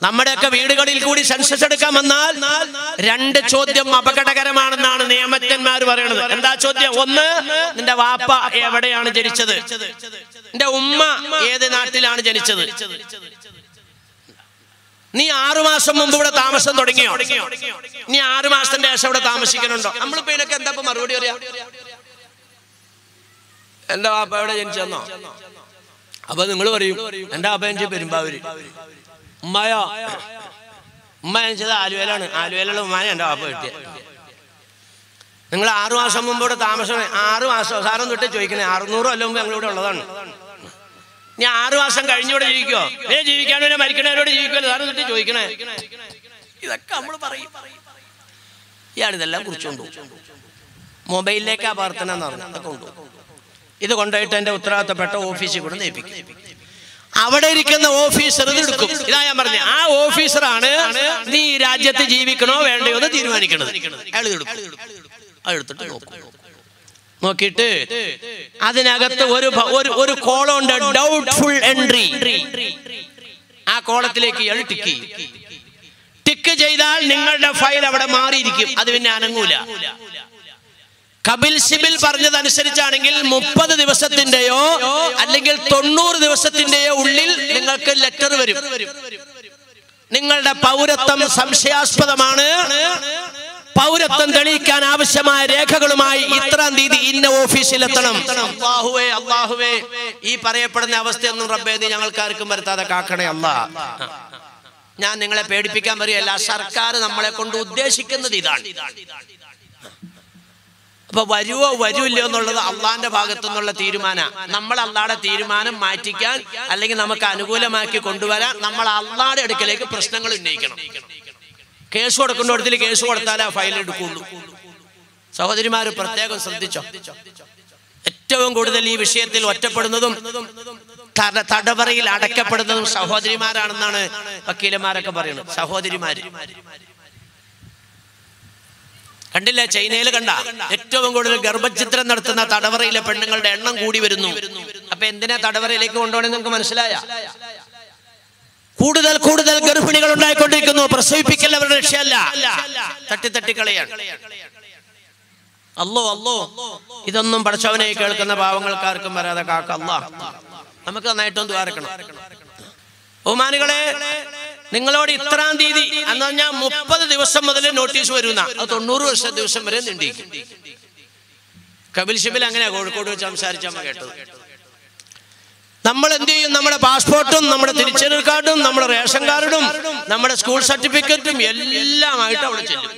നമ്മുടെയൊക്കെ വീടുകളിൽ കൂടി സെൻസസ് എടുക്കാൻ വന്നാൽ രണ്ട് ചോദ്യം അപകടകരമാണെന്നാണ് നിയമജ്ഞന്മാർ പറയുന്നത് എന്താ ചോദ്യം ഒന്ന് നിന്റെ വാപ്പ എവിടെയാണ് ജനിച്ചത് നിന്റെ ഉമ്മ ഏത് നാട്ടിലാണ് ജനിച്ചത് നീ ആറു മാസം മുമ്പ് ഇവിടെ താമസം തുടങ്ങിയോ നീ ആറു മാസത്തിന്റെ ശേഷം ഇവിടെ താമസിക്കണുണ്ടോ നമ്മളിപ്പോ ഇതിനൊക്കെ എന്താ ഇപ്പൊ മറുപടി പറയാ എന്റെ വാപ്പ എവിടെ ജനിച്ചെന്നോ അപ്പൊ നിങ്ങൾ പറയും എന്റെ വാപ്പ ജനിച്ച പെരുമ്പാവൂര് ഉമ്മയോ ഉമ്മ ജനിച്ചത് ആലുവയിലാണ് ആലുവയിലുള്ള ഉമ്മാനെ എന്റെ വാപ്പ കിട്ടിയ നിങ്ങൾ ആറു മാസം മുമ്പ് ഇവിടെ താമസം ആറു മാസം സാറും തൊട്ട് ചോദിക്കണേ അറുന്നൂറ് കൊല്ലം മുമ്പ് ഞങ്ങളിവിടെ ഉള്ളതാണ് ഞാൻ ആറു മാസം കഴിഞ്ഞൂടെ ജീവിക്കോ ഏ ജീവിക്കാനോ പിന്നെ മരിക്കണവരോട് ജീവിക്കുമല്ലോ സാറും തൊട്ട് ചോദിക്കണേ ഇതൊക്കെ നമ്മൾ പറയും ഇയാൾ ഇതെല്ലാം കുറിച്ചുകൊണ്ടു മൊബൈലിലേക്ക് ആ പ്രാർത്ഥന എന്ന് പറഞ്ഞു അതൊക്കെ കൊണ്ടുപോകും ഇത് കൊണ്ടുപോയിട്ട് എന്റെ ഉത്തരവാദിത്തപ്പെട്ട ഓഫീസിൽ കൂടെ നേപ്പിക്കും അവിടെ ഇരിക്കുന്ന ഓഫീസർ ഇത് എടുക്കും ഇതാ ഞാൻ പറഞ്ഞ ആ ഓഫീസറാണ് നീ ഈ രാജ്യത്ത് ജീവിക്കണോ വേണ്ടയോ എന്ന് തീരുമാനിക്കണത് അയാൾ ഇത് എടുക്കും അത് എടുത്തിട്ട് നോക്കും നോക്കിയിട്ട് അതിനകത്ത് ഒരു ഭ- ഒരു ഒരു കോളുണ്ട് ഡൗട്ട്ഫുൾ എൻട്രി ആ കോളത്തിലേക്ക് ഇയാൾ ടിക്ക് ചെയ്യും ടിക്ക് ചെയ്താൽ നിങ്ങളുടെ ഫയൽ അവിടെ മാറിയിരിക്കും അത് പിന്നെ അനങ്ങൂല കപിൽ സിബിൽ പറഞ്ഞതനുസരിച്ചാണെങ്കിൽ മുപ്പത് ദിവസത്തിന്റെയോ അല്ലെങ്കിൽ തൊണ്ണൂറ് ദിവസത്തിന്റെയോ ഉള്ളിൽ നിങ്ങൾക്ക് ലെറ്റർ വരും നിങ്ങളുടെ പൗരത്വം സംശയാസ്പദമാണ് പൗരത്വം തെളിയിക്കാൻ ആവശ്യമായ രേഖകളുമായി ഇത്രാം തീയതി ഇന്ന ഓഫീസിൽ എത്തണം അള്ളാഹുവേ അള്ളാഹുവേ ഈ പറയപ്പെടുന്ന അവസ്ഥയൊന്നും റബ്ബേ നീ ഞങ്ങൾക്ക് ആർക്കും വരുത്താതെ കാക്കണേ അല്ല ഞാൻ നിങ്ങളെ പേടിപ്പിക്കാൻ പറയല്ല സർക്കാർ നമ്മളെ കൊണ്ട് ഉദ്ദേശിക്കുന്നത് ഇതാണ് അപ്പൊ വരുവോ വരൂല്ലോ എന്നുള്ളത് അള്ളാന്റെ ഭാഗത്തു നിന്നുള്ള തീരുമാന നമ്മൾ അള്ളാടെ തീരുമാനം മാറ്റിക്കാൻ അല്ലെങ്കിൽ നമുക്ക് അനുകൂലമാക്കി കൊണ്ടുവരാൻ നമ്മൾ അള്ളാടെ അടുക്കലേക്ക് പ്രശ്നങ്ങൾ ഉന്നയിക്കണം കേസ് കൊടുക്കുന്നിടത്തിൽ കേസ് കൊടുത്താലേ ഫയൽ എടുക്കുള്ളൂ സഹോദരിമാര് പ്രത്യേകം ശ്രദ്ധിച്ചോ ഏറ്റവും കൂടുതൽ ഈ വിഷയത്തിൽ ഒറ്റപ്പെടുന്നതും തട- തടവറയിൽ അടക്കപ്പെടുന്നതും സഹോദരിമാരാണെന്നാണ് വക്കീലന്മാരൊക്കെ പറയുന്നത് സഹോദരിമാര് കണ്ടില്ലേ ചൈനയിൽ കണ്ട ഏറ്റവും കൂടുതൽ ഗർഭചിത്രം നടത്തുന്ന തടവറയിലെ പെണ്ണുങ്ങളുടെ എണ്ണം കൂടി വരുന്നു അപ്പൊ എന്തിനാ തടവറയിലേക്ക് കൊണ്ടുപോകണമെന്ന് നിങ്ങൾക്ക് മനസ്സിലായ കൂടുതൽ കൂടുതൽ ഗർഭിണികൾ ഉണ്ടായിക്കൊണ്ടിരിക്കുന്നു പ്രസവിപ്പിക്കൽ അവരുടെ ലക്ഷ്യമല്ല തട്ടി തട്ടിക്കളയാണ് അല്ലോ അല്ലോ ഇതൊന്നും പഠിച്ചവനെ കേൾക്കുന്ന പാവങ്ങൾക്കാർക്കും വരാതെ കാക്ക അല്ലാ നമുക്ക് നന്നായിട്ടൊന്ന് ദ്വാരക്കണം ബഹുമാനികളെ നിങ്ങളോട് ഇത്രാം തീയതി എന്ന് പറഞ്ഞാൽ മുപ്പത് ദിവസം മുതൽ നോട്ടീസ് വരുന്ന അത് തൊണ്ണൂറ് വർഷ ദിവസം വരെ നീണ്ടിരിക്കും കപിൽ ശിബിൽ അങ്ങനെയാ കോഴിക്കോട് വെച്ച് സംസാരിച്ചമ്മ കേട്ടത് നമ്മൾ എന്ത് ചെയ്യും നമ്മുടെ പാസ്പോർട്ടും നമ്മുടെ തിരിച്ചറിയൽ കാർഡും നമ്മുടെ റേഷൻ കാർഡും നമ്മുടെ സ്കൂൾ സർട്ടിഫിക്കറ്റും എല്ലാമായിട്ട് അവിടെ ചെല്ലും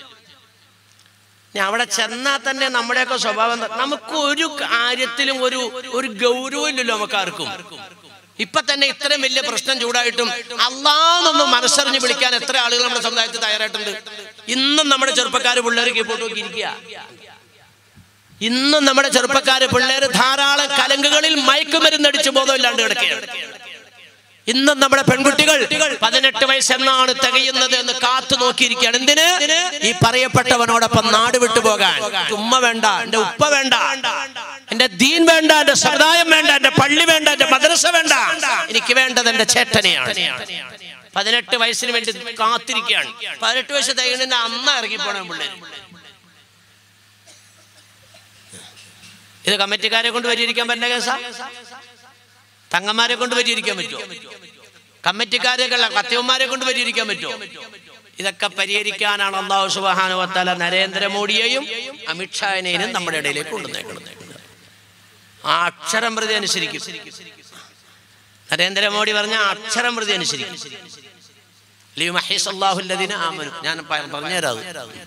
ഞാൻ അവിടെ ചെന്നാൽ തന്നെ നമ്മുടെയൊക്കെ സ്വഭാവം എന്താ? നമുക്ക് ഒരു കാര്യത്തിലും ഒരു ഒരു ഗൗരവം ഇല്ലല്ലോ നമുക്ക് ആർക്കും ഇപ്പൊ തന്നെ ഇത്രയും വലിയ പ്രശ്നം ചൂടായിട്ടും അള്ളാന്നൊന്ന് മനസ്സറിഞ്ഞ് വിളിക്കാൻ എത്ര ആളുകൾ നമ്മുടെ സമുദായത്തിൽ തയ്യാറായിട്ടുണ്ട് ഇന്നും നമ്മുടെ ചെറുപ്പക്കാർ പിള്ളേർ കീപ്പോട്ട് നോക്കിയിരിക്കുക ഇന്നും നമ്മുടെ ചെറുപ്പക്കാര് പിള്ളേര് ധാരാളം കലങ്കുകളിൽ മയക്കുമരുന്നടിച്ച് ബോധമില്ലാണ്ട് കിടക്കുകയാണ് ഇന്നും നമ്മുടെ പെൺകുട്ടികൾ പതിനെട്ട് വയസ്സെന്നാണ് തികയുന്നത് എന്ന് കാത്തു നോക്കിയിരിക്കുകയാണ് എന്തിന് ഈ പറയപ്പെട്ടവനോടൊപ്പം നാട് വിട്ടു പോകാൻ എനിക്ക് ഉമ്മ വേണ്ട എന്റെ ഉപ്പ വേണ്ട എന്റെ ദീൻ വേണ്ട എന്റെ സമുദായം വേണ്ട എന്റെ പള്ളി വേണ്ട എന്റെ മദ്രസ വേണ്ട എനിക്ക് വേണ്ടത് എന്റെ ചേട്ടനെയാണ് പതിനെട്ട് വയസ്സിന് വേണ്ടി കാത്തിരിക്കുകയാണ് പതിനെട്ട് വയസ്സ് തികയുന്നതിന്റെ അമ്മ ഇറങ്ങിപ്പോണ പിള്ളേര് ഇത് കമ്മിറ്റിക്കാരെ കൊണ്ട് പരിഹരിക്കാൻ പറ്റുന്ന കേസാ തങ്ങന്മാരെ കൊണ്ട് പരിഹരിക്കാൻ പറ്റുമോ കമ്മിറ്റിക്കാരെ കത്യവന്മാരെ കൊണ്ട് പരിഹരിക്കാൻ പറ്റുമോ ഇതൊക്കെ പരിഹരിക്കാനാണ് അള്ളാഹു സുബാനുവത്തല നരേന്ദ്രമോദിയെയും അമിത്ഷാവിനെയും നമ്മുടെ ഇടയിലേക്ക് കൊണ്ടുവന്നേക്കുന്നത് ആ അക്ഷരം പ്രതി അനുസരിക്കും നരേന്ദ്രമോദി പറഞ്ഞ ആ അക്ഷരം പ്രതി അനുസരിക്കും ലീ മഹീസ് അള്ളാഹുല്ലദീന ആമനു ഞാൻ പ- പറഞ്ഞുതരാം അത്.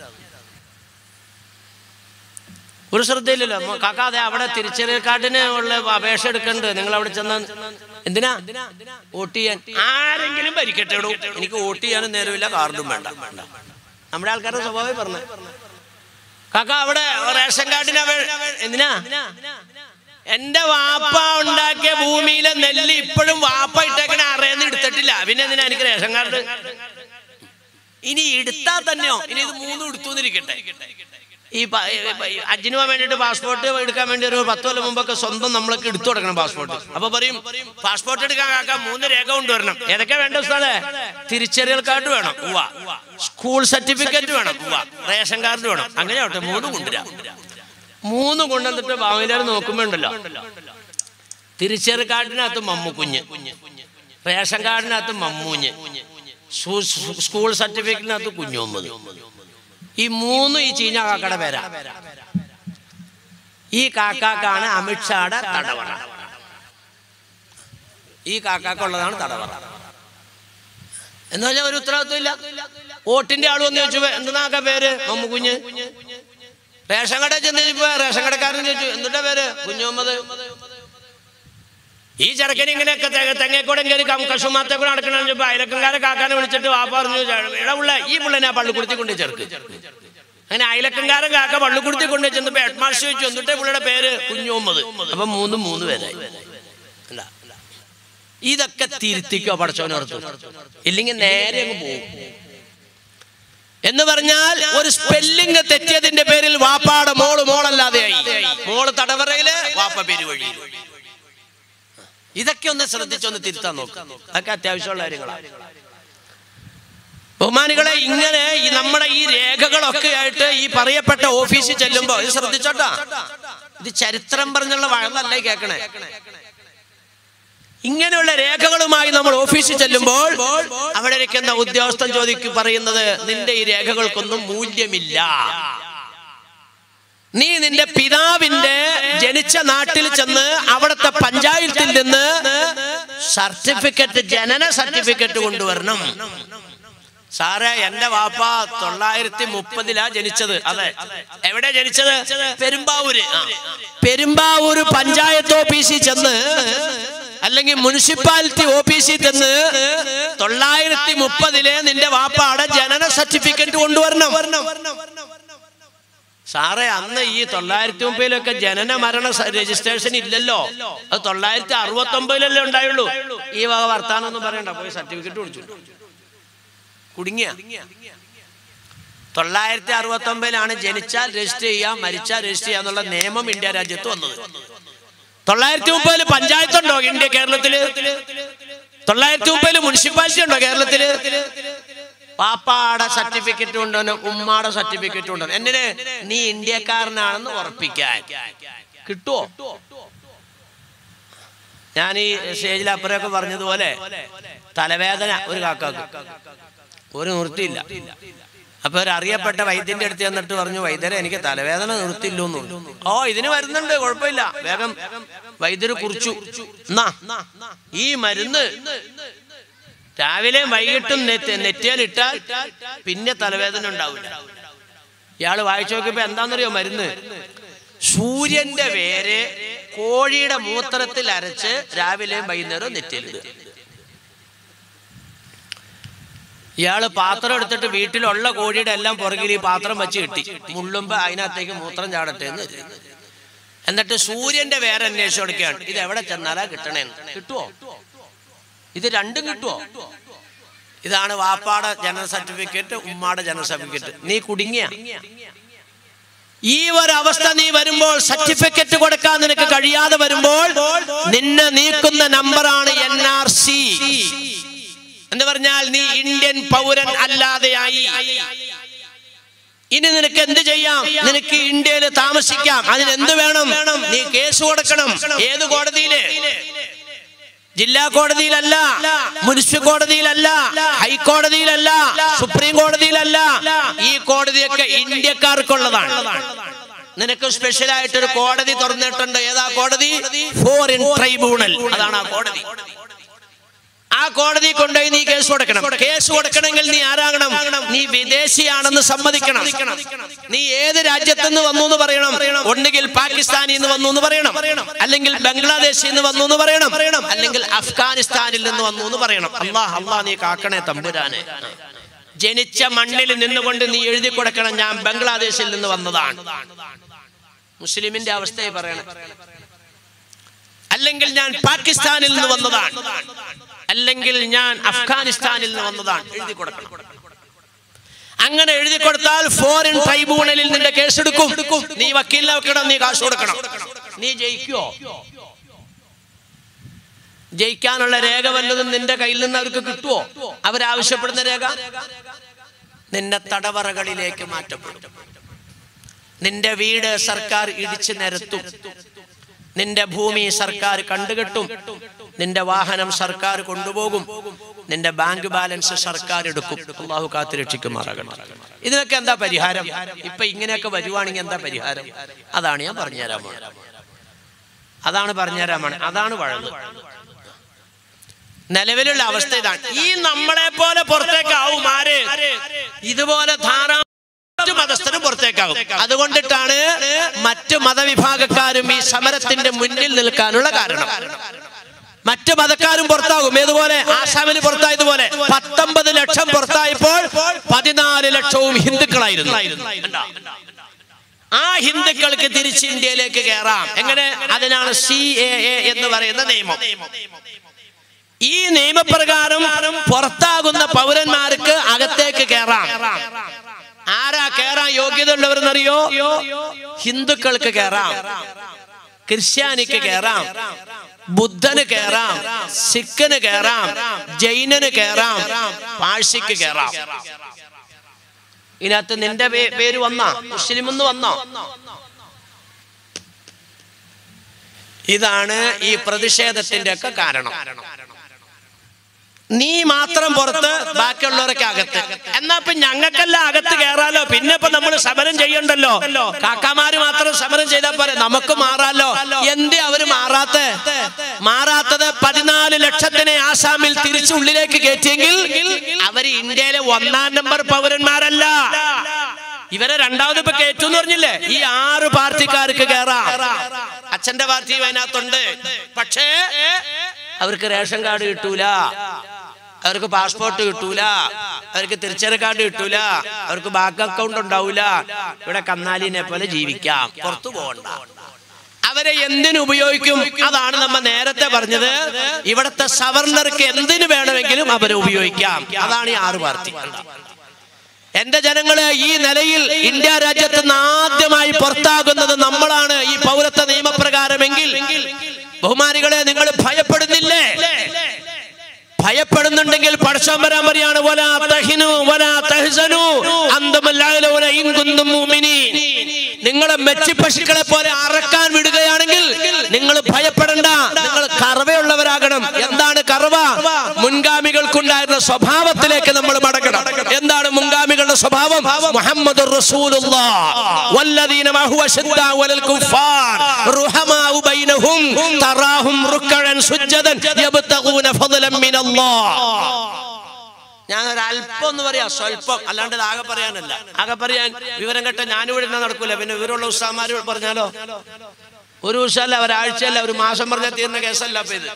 ഒരു ശ്രദ്ധയില്ലല്ലോ മോ- കാക്ക അതെ അവിടെ തിരിച്ചറിയൽ കാർഡിന് ഉള്ള അപേക്ഷ എടുക്കണ്ട് നിങ്ങൾ അവിടെ ചെന്ന എന്തിനാ വോട്ട് ചെയ്യാൻ ആരെങ്കിലും ഭരിക്കട്ടെ ഇടൂ എനിക്ക് വോട്ട് ചെയ്യാനും നേരമില്ല കാർഡും വേണ്ട നമ്മുടെ ആൾക്കാരുടെ സ്വഭാവം പറഞ്ഞു കാക്ക അവിടെ റേഷൻ കാർഡിന് അപേ- എന്തിനാ എന്റെ വാപ്പ ഉണ്ടാക്കിയ ഭൂമിയിലെ നെല്ല് ഇപ്പോഴും വാപ്പ ഇട്ടേക്കണ അറേന്ന് എടുത്തിട്ടില്ല പിന്നെ എന്തിനാ എനിക്ക് റേഷൻ കാർഡ് ഇനി എടുത്താൽ തന്നെയോ ഇനി ഇത് മൂന്നും എടുത്തു എന്നിരിക്കട്ടെ ഈ പ- ഈ പ- ഈ ഹജ്ജിന് പോകാൻ വേണ്ടിയിട്ട് പാസ്പോർട്ട് എടുക്കാൻ വേണ്ടി ഒരു പത്ത് കൊല്ലം മുമ്പൊക്കെ സ്വന്തം നമ്മളൊക്കെ എടുത്തു കൊടുക്കണം പാസ്പോർട്ട് അപ്പൊ പറയും പാസ്പോർട്ട് എടുക്കാൻ കാക്കാൻ മൂന്ന് രേഖ കൊണ്ടുവരണം ഏതൊക്കെ വേണ്ട ഉസ്താദേ തിരിച്ചറിയൽ കാർഡ് വേണം ഉവ്വ സ്കൂൾ സർട്ടിഫിക്കറ്റ് വേണം ഉവ്വ റേഷൻ കാർഡ് വേണം അങ്ങനെ ആവട്ടെ മൂന്ന് കൊണ്ടുവരാം മൂന്ന് കൊണ്ടുവന്നിട്ട് ഭാവിയിലാർ നോക്കുമ്പോ ഉണ്ടല്ലോ തിരിച്ചറി കാർഡിനകത്ത് മമ്മുക്കുഞ്ഞ് റേഷൻ കാർഡിനകത്ത് മമ്മൂഞ്ഞ് സു- സു- സ്കൂൾ സർട്ടിഫിക്കറ്റിനകത്ത് കുഞ്ഞുമ്മത് ഈ മൂന്നും ഈ ചീഞ്ഞ കാക്കയുടെ പേരാ ഈ കാക്കാക്കാണ് അമിത്ഷായുടെ തടവറ ഈ കാക്കാക്കുള്ളതാണ് തടവറ എന്ന് പറഞ്ഞാൽ ഒരു ഉത്തരവാദിത്വം ഇല്ല വോട്ടിന്റെ ആൾ വന്ന് ചോദിച്ചു എന്തിനാക്ക പേര് മമ്മുക്കുഞ്ഞ് റേഷൻ കടയിൽ ചെന്ന് ചോദിച്ചപ്പോ റേഷൻ കടക്കാരൻ ചോദിച്ചു എന്തിന്റെ പേര് കുഞ്ഞുമ്മത് ഈ ചെറുക്കൻ ഇങ്ങനെയൊക്കെ തെങ്ങ തെങ്ങേക്കൂടെ കയറി കശുമാത്തെ കൂടെ നടക്കണമെന്ന് അയലക്കങ്കാരെ കാക്കാനെ വിളിച്ചിട്ട് വാ പറഞ്ഞു എടാ ഉള്ള ഈ പിള്ളേനെ പള്ളിക്കുടുത്തി കൊണ്ട് ചേർക്ക് അങ്ങനെ അയലക്കങ്കാരൻ കാക്ക പള്ളിക്കുടുത്തി കൊണ്ട് ചെന്നപ്പോ ഹെഡ് മാസ്റ്റർ ചോദിച്ചു എന്നിട്ടേ പുള്ളിയുടെ പേര് കുഞ്ഞുമ്മത് അപ്പൊ മൂന്നും മൂന്ന് പേരായി അല്ല ഇതൊക്കെ തിരുത്തിക്കോ പടച്ചോനോർത്ത് ഇല്ലെങ്കിൽ നേരെ അങ്ങ് പോകും എന്ന് പറഞ്ഞാൽ ഒരു സ്പെല്ലിംഗ് തെറ്റിയതിന്റെ പേരിൽ വാപ്പാടെ മോള് മോളല്ലാതെയായി മോള് തടവറയില് വാപ്പ പേര് വഴി ഇതൊക്കെ ഒന്ന് ശ്രദ്ധിച്ചൊന്ന് തിരുത്താൻ നോക്കാം അതൊക്കെ അത്യാവശ്യമുള്ള കാര്യങ്ങളാണ് ബഹുമാനികളെ ഇങ്ങനെ ഈ നമ്മുടെ ഈ രേഖകളൊക്കെ ആയിട്ട് ഈ പറയപ്പെട്ട ഓഫീസിൽ ചെല്ലുമ്പോ ഇത് ശ്രദ്ധിച്ചോട്ടാ ഇത് ചരിത്രം പറഞ്ഞുള്ള വഴന്നല്ല ഈ കേക്കണേ ഇങ്ങനെയുള്ള രേഖകളുമായി നമ്മൾ ഓഫീസിൽ ചെല്ലുമ്പോൾ അവിടെ ഇരിക്കുന്ന ഉദ്യോഗസ്ഥൻ ചോദിക്കും പറയുന്നത് നിന്റെ ഈ രേഖകൾക്കൊന്നും മൂല്യമില്ല നീ നിന്റെ പിതാവിന്റെ ജനിച്ച നാട്ടിൽ ചെന്ന് അവിടുത്തെ പഞ്ചായത്തിൽ നിന്ന് സർട്ടിഫിക്കറ്റ് ജനന സർട്ടിഫിക്കറ്റ് കൊണ്ടുവരണം സാറേ എന്റെ വാപ്പ തൊള്ളായിരത്തി മുപ്പതിലാ ജനിച്ചത് അതെ എവിടെ ജനിച്ചത് പെരുമ്പാവൂര് ആ. പെരുമ്പാവൂര് പഞ്ചായത്ത് ഓഫീസിൽ ചെന്ന് അല്ലെങ്കിൽ മുനിസിപ്പാലിറ്റി ഓഫീസിൽ ചെന്ന് തൊള്ളായിരത്തി മുപ്പതിലെ നിന്റെ വാപ്പാടെ ജനന സർട്ടിഫിക്കറ്റ് കൊണ്ടുവരണം സാറേ അന്ന് ഈ തൊള്ളായിരത്തി മുപ്പതിലൊക്കെ ജനന മരണ സ- രജിസ്ട്രേഷൻ ഇല്ലല്ലോ അത് തൊള്ളായിരത്തി അറുപത്തി ഒമ്പതിലല്ലേ ഉണ്ടായുള്ളൂ ഈ വക വർത്താനം ഒന്നും പറയണ്ട പോയി സർട്ടിഫിക്കറ്റ് വിളിച്ചു കുടുങ്ങിയ തൊള്ളായിരത്തി അറുപത്തി ഒമ്പതിലാണ് ജനിച്ചാൽ രജിസ്റ്റർ ചെയ്യാം മരിച്ചാൽ രജിസ്റ്റർ ചെയ്യാം എന്നുള്ള നിയമം ഇന്ത്യ രാജ്യത്ത് വന്നത് തൊള്ളായിരത്തി മുപ്പതില് പഞ്ചായത്തുണ്ടോ ഇന്ത്യ കേരളത്തില് തൊള്ളായിരത്തി മുപ്പതില് മുനിസിപ്പാലിറ്റി ഉണ്ടോ കേരളത്തില് പാപ്പാടെ സർട്ടിഫിക്കറ്റ് കൊണ്ടുവരണം ഉമ്മാടെ സർട്ടിഫിക്കറ്റ് കൊണ്ടുവരണം എന്തിന് നീ ഇന്ത്യക്കാരനാണെന്ന് ഉറപ്പിക്കാൻ കിട്ടുവോ ഞാൻ ഈ സ്റ്റേജിൽ അപ്പുറമൊക്കെ പറഞ്ഞതുപോലെ തലവേദന ഒരു കാക്കാക്ക് ഒരു നിർത്തിയില്ല അപ്പൊ ഒരു അറിയപ്പെട്ട വൈദ്യന്റെ അടുത്ത് ചെന്നിട്ട് പറഞ്ഞു വൈദ്യരെ എനിക്ക് തലവേദന നിർത്തില്ലോ എന്ന് പറഞ്ഞു ഓ ഇതിന് മരുന്നുണ്ട് കുഴപ്പമില്ല വേഗം വൈദ്യര് കുറിച്ചു എന്നാ ഈ മരുന്ന് രാവിലെയും വൈകിട്ടും നെറ്റ് നെറ്റിയാലിട്ടാൽ പിന്നെ തലവേദന ഉണ്ടാവില്ല ഇയാള് വായിച്ചു നോക്കിയപ്പോ എന്താണെന്നറിയോ മരുന്ന് സൂര്യന്റെ വേര് കോഴിയുടെ മൂത്രത്തിൽ അരച്ച് രാവിലെയും വൈകുന്നേരവും നെറ്റിയിലിടുക ഇയാള് പാത്രം എടുത്തിട്ട് വീട്ടിലുള്ള കോഴിയുടെ എല്ലാം പുറകിൽ ഈ പാത്രം വെച്ച് കിട്ടി മുള്ളുമ്പോ അതിനകത്തേക്ക് മൂത്രം ചാടട്ടെ എന്ന് കരുതി. എന്നിട്ട് സൂര്യന്റെ വേറെ അന്വേഷിച്ചു കൊടുക്കുകയാണ് ഇത് എവിടെ ചെന്നാലാ കിട്ടണേന്ന് കിട്ടുവോ ഇത് രണ്ടും കിട്ടുവോ ഇതാണ് വാപ്പാടെ ജനന സർട്ടിഫിക്കറ്റ് ഉമ്മാടെ ജനന സർട്ടിഫിക്കറ്റ് നീ കുടുങ്ങിയ ഈ ഒരു അവസ്ഥ നീ വരുമ്പോൾ സർട്ടിഫിക്കറ്റ് കൊടുക്കാൻ നിനക്ക് കഴിയാതെ വരുമ്പോൾ നിന്നെ നീക്കുന്ന നമ്പറാണ് എൻ ആർ സി എന്ന് പറഞ്ഞാൽ നീ ഇന്ത്യൻ പൗരൻ അല്ലാതെയായി ഇനി നിനക്ക് എന്ത് ചെയ്യാം നിനക്ക് ഇന്ത്യയിൽ താമസിക്കാം അതിന് എന്ത് വേണം നീ കേസ് കൊടുക്കണം ഏത് കോടതിയില് ജില്ലാ കോടതിയിലല്ല മുനിസിപ്പൽ കോടതിയിലല്ല ഹൈക്കോടതിയിലല്ല സുപ്രീം കോടതിയിലല്ല ഈ കോടതിയൊക്കെ ഇന്ത്യക്കാർക്കുള്ളതാണ് നിനക്ക് സ്പെഷ്യൽ ആയിട്ടൊരു കോടതി തുറന്നിട്ടുണ്ട് ഏതാ കോടതി ഫോറിൻ ട്രൈബ്യൂണൽ അതാണ് ആ കോടതി ആ കോടതി കൊണ്ടുപോയി നീ കേസ് കൊടുക്കണം കേസ് കൊടുക്കണമെങ്കിൽ നീ ആരാകണം നീ വിദേശിയാണെന്ന് സമ്മതിക്കണം നീ ഏത് രാജ്യത്തുനിന്ന് വന്നു എന്ന് പറയണം ഒന്നുകിൽ പാകിസ്ഥാനിൽ നിന്ന് വന്നു എന്ന് പറയണം അല്ലെങ്കിൽ ബംഗ്ലാദേശിൽ നിന്ന് വന്നു എന്ന് പറയണം അല്ലെങ്കിൽ അഫ്ഗാനിസ്ഥാനിൽ നിന്ന് വന്നു എന്ന് പറയണം അള്ളാഹ് അള്ളാഹ് നീ കാക്കണേ തമ്പുരാനെ ജനിച്ച മണ്ണിൽ നിന്നുകൊണ്ട് നീ എഴുതി കൊടുക്കണം ഞാൻ ബംഗ്ലാദേശിൽ നിന്ന് വന്നതാണ് മുസ്ലിമിന്റെ അവസ്ഥയെ പറയണം അല്ലെങ്കിൽ ഞാൻ പാകിസ്ഥാനിൽ നിന്ന് വന്നതാണ് അല്ലെങ്കിൽ ഞാൻ അഫ്ഗാനിസ്ഥാനിൽ നിന്ന് വന്നതാണ് എഴുതി കൊടുക്കണം അങ്ങനെ എഴുതി കൊടുത്താൽ ഫോറിൻ ട്രൈബ്യൂണലിൽ നിന്റെ കേസെടുക്കും നീ വക്കീലിനെ വെക്കണം നീ കാശ് കൊടുക്കണം നീ ജയിക്കോ ജയിക്കാനുള്ള രേഖ വല്ലതും നിന്റെ കയ്യിൽ നിന്ന് അവർക്ക് കിട്ടുമോ അവരാവശ്യപ്പെടുന്ന രേഖ നിന്നെ തടവറകളിലേക്ക് മാറ്റപ്പെടും നിന്റെ വീട് സർക്കാർ ഇടിച്ചു നിരത്തും നിന്റെ ഭൂമി സർക്കാർ കണ്ടുകെട്ടും നിന്റെ വാഹനം സർക്കാർ കൊണ്ടുപോകും നിന്റെ ബാങ്ക് ബാലൻസ് സർക്കാർ എടുക്കും അള്ളാഹു കാത്തു രക്ഷിക്കുമാറാകണം ഇതിനൊക്കെ എന്താ പരിഹാരം ഇപ്പൊ ഇങ്ങനെയൊക്കെ വരുവാണെങ്കിൽ എന്താ പരിഹാരം അതാണ് ഞാൻ പറഞ്ഞുതരാൻ പോണത്. അതാണ് പറഞ്ഞുതരാൻ പോണത്. അതാണ് വഴങ്ങ് നിലവിലുള്ള അവസ്ഥ ഇതാണ് ഈ നമ്മളെ പോലെ പുറത്തേക്കാവും ആര് ഇതുപോലെ ധാരാളം മറ്റു മതസ്ഥരും പുറത്തേക്കാവും അതുകൊണ്ടിട്ടാണ് മറ്റു മതവിഭാഗക്കാരും ഈ സമരത്തിന്റെ മുന്നിൽ നിൽക്കാനുള്ള കാരണം മറ്റു മതക്കാരും പുറത്താകും ഏതുപോലെ ആസാമിൽ പുറത്തായതുപോലെ പത്തൊമ്പത് ലക്ഷം പുറത്തായപ്പോൾ പതിനാല് ലക്ഷവും ഹിന്ദുക്കളായിരുന്നു കണ്ടോ? ആ ഹിന്ദുക്കൾക്ക് തിരിച്ച് ഇന്ത്യയിലേക്ക് കയറാം എങ്ങനെ അതിനാണ് സി എ എ എന്ന് പറയുന്ന നിയമം ഈ നിയമപ്രകാരം പുറത്താകുന്ന പൗരന്മാർക്ക് അകത്തേക്ക് കയറാം ആരാ കയറാൻ യോഗ്യത ഉള്ളവരെന്നറിയോ ഹിന്ദുക്കൾക്ക് കയറാം ക്രിസ്ത്യാനിക്ക് കയറാം ബുദ്ധന് കയറാം സിഖിന് കയറാം ജൈനന് കയറാം പാഴ്സിക്ക് കയറാം ഇതിനകത്ത് നിന്റെ പേ- പേര് വന്നോ മുസ്ലിം എന്ന് വന്നോ ഇതാണ് ഈ പ്രതിഷേധത്തിന്റെ ഒക്കെ കാരണം നീ മാത്രം പുറത്ത് ബാക്കിയുള്ളവരൊക്കെ അകത്ത് എന്നാ ഇപ്പൊ ഞങ്ങൾക്കെല്ലാം അകത്ത് കയറാലോ പിന്നെ ഇപ്പൊ നമ്മൾ സമരം ചെയ്യണ്ടല്ലോ കാക്കാമാര് മാത്രം സമരം ചെയ്താൽ പോരെ നമുക്ക് മാറാലോ എന്തേ അവര് മാറാത്ത മാറാത്തത് പതിനാല് ലക്ഷത്തിനെ ആസാമിൽ തിരിച്ചുള്ളിലേക്ക് കയറ്റിയെങ്കിൽ അവര് ഇന്ത്യയിലെ ഒന്നാം നമ്പർ പൗരന്മാരല്ല ഇവരെ രണ്ടാമത് ഇപ്പൊ കയറ്റും പറഞ്ഞില്ലേ ഈ ആറ് പാർട്ടിക്കാർക്ക് കയറാം അച്ഛന്റെ പാർട്ടി അതിനകത്തുണ്ട് പക്ഷേ അവർക്ക് റേഷൻ കാർഡ് കിട്ടൂല അവർക്ക് പാസ്പോർട്ട് കിട്ടൂല അവർക്ക് തിരിച്ചറി കാർഡ് കിട്ടൂല അവർക്ക് ബാങ്ക് അക്കൗണ്ട് ഉണ്ടാവൂല ഇവിടെ കന്നാലിനെ പോലെ ജീവിക്കാം പുറത്തു പോകണ്ട അവരെ എന്തിനു ഉപയോഗിക്കും അതാണ് നമ്മ നേരത്തെ പറഞ്ഞത് ഇവിടത്തെ സവർണർക്ക് എന്തിനു വേണമെങ്കിലും അവരെ ഉപയോഗിക്കാം അതാണ് ഈ ആറ് പാർട്ടി എന്റെ ജനങ്ങളെ ഈ നിലയിൽ ഇന്ത്യ രാജ്യത്ത് നിന്ന് ആദ്യമായി പുറത്താകുന്നത് നമ്മളാണ് ഈ പൗരത്വ നിയമപ്രകാരമെങ്കിൽ ബഹുമാനികളെ നിങ്ങൾ ഭയപ്പെടുന്നില്ലേ ഭയപ്പെടുന്നുണ്ടെങ്കിൽ പടച്ചോൻ വരാൻ പറയാണ് വലാ തഹിനു വലാ തഹ്സനു അന്തമൽ അഅ്ലൗന ഇൻ കുന്തും മുഅ്മിനീൻ നിങ്ങളെ മെച്ചി പശുക്കളെ പോലെ അറക്കാൻ വിടുകയാണെങ്കിൽ നിങ്ങൾ ഭയപ്പെടണ്ട നിങ്ങൾ കറവയുള്ളവരാകണം എന്താണ് കറവ മുൻഗാമികൾക്കുണ്ടായിരുന്ന സ്വഭാവത്തിലേക്ക് നമ്മൾ മടങ്ങണം എന്താണ് മുൻഗാമികളുടെ സ്വഭാവം മുഹമ്മദ് والذين معه أشداء على الكفار رحماء بينهم تراهم ركعا سجدا يبتغون فضلا من الله ഞാൻ ഒരു അല്പം എന്ന് പറയാ സ്വല്പം അല്ലാണ്ട് ഇത് ആകെ പറയാനല്ല ആകെ പറയാൻ വിവരം കേട്ട ഞാനിവിടെ ഇരുന്നാ നടക്കൂല പിന്നെ വിവരമുള്ള ഉസ്താമാര് പറഞ്ഞാലോ ഒരു ദിവസമല്ല ഒരാഴ്ചയല്ല ഒരു മാസം പറഞ്ഞാൽ തീർന്ന കേസല്ല അപ്പൊ ഇത്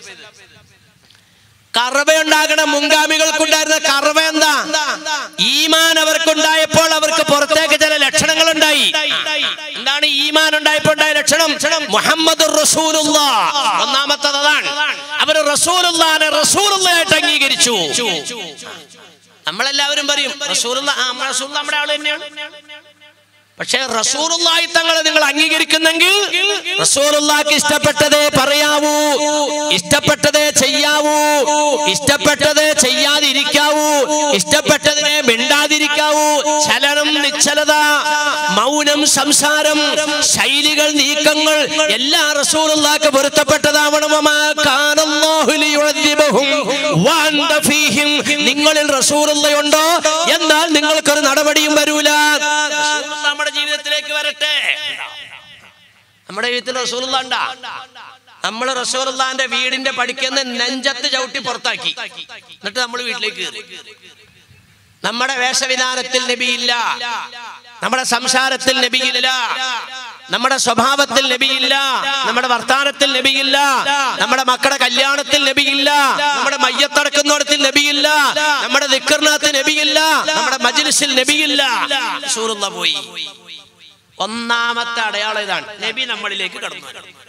കറവയുണ്ടാകണം മുൻഗാമികൾക്കുണ്ടായിരുന്ന കറവ എന്താ ഈമാൻ അവർക്കുണ്ടായപ്പോൾ അവർക്ക് പുറത്തേക്ക് ചില ലക്ഷണങ്ങൾ ഉണ്ടായി എന്താണ് ഈമാൻ ഉണ്ടായപ്പോൾ ഉണ്ടായ ലക്ഷണം മുഹമ്മദ് ഒന്നാമത്തത് അതാണ് അവർ റസൂലുള്ളാനെ റസൂലുള്ളായിട്ട് അംഗീകരിച്ചു നമ്മളെല്ലാവരും പറയും റസൂലുള്ള ആ റസൂൽ നമ്മുടെ ആള് തന്നെയാണ് പക്ഷേ റസൂറുള്ളായി തങ്ങളെ നിങ്ങൾ അംഗീകരിക്കുന്നെങ്കിൽ റസൂറുള്ളാക്ക് ഇഷ്ടപ്പെട്ടതേ പറയാവൂ ഇഷ്ടപ്പെട്ടതേ ചെയ്യാവൂ ഇഷ്ടപ്പെട്ടതേ ചെയ്യാതിരിക്കാവൂ ഇഷ്ടപ്പെട്ടതിനെ മിണ്ടാതിരിക്കാവൂ ചലനം നിശ്ചലത മൗനം സംസാരം ശൈലികൾ നീക്കങ്ങൾ എല്ലാ റസൂറുള്ളാക്ക് പൊരുത്തപ്പെട്ടതാവണം വമാ കാനല്ലാഹു ലിയുഅദ്ദിബഹും വഅന്ത ഫീഹിം നിങ്ങളിൽ റസൂറുള്ളയുണ്ടോ എന്നാൽ നിങ്ങൾക്കൊരു നടപടിയും വരൂല റസൂലുള്ള നമ്മുടെ ജീവിതത്തിലേക്ക് വരട്ടെ നമ്മുടെ ജീവിതത്തിൽ റസൂലുള്ള ഉണ്ടാ നമ്മൾ റസൂലുള്ളാന്റെ വീടിന്റെ പടിക്കുന്ന നെഞ്ചത്ത് ചവിട്ടി പുറത്താക്കി എന്നിട്ട് നമ്മൾ വീട്ടിലേക്ക് കയറി നമ്മുടെ വേഷവിധാനത്തിൽ നബിയില്ല നമ്മുടെ സംസാരത്തിൽ നബിയില്ല നമ്മുടെ സ്വഭാവത്തിൽ നബിയില്ല നമ്മുടെ വർത്താനത്തിൽ നബിയില്ല നമ്മുടെ മക്കളുടെ കല്യാണത്തിൽ നബിയില്ല നമ്മുടെ മയ്യത്തടക്കുന്നിടത്തിൽ നബിയില്ല നമ്മുടെ ദിക്കറിനകത്ത് നബിയില്ല നമ്മുടെ മജ്ലിസിൽ നബിയില്ല റസൂലുള്ള പോയി ഒന്നാമത്തെ അടയാളം ഇതാണ് നബി നമ്മളിലേക്ക് കടന്നു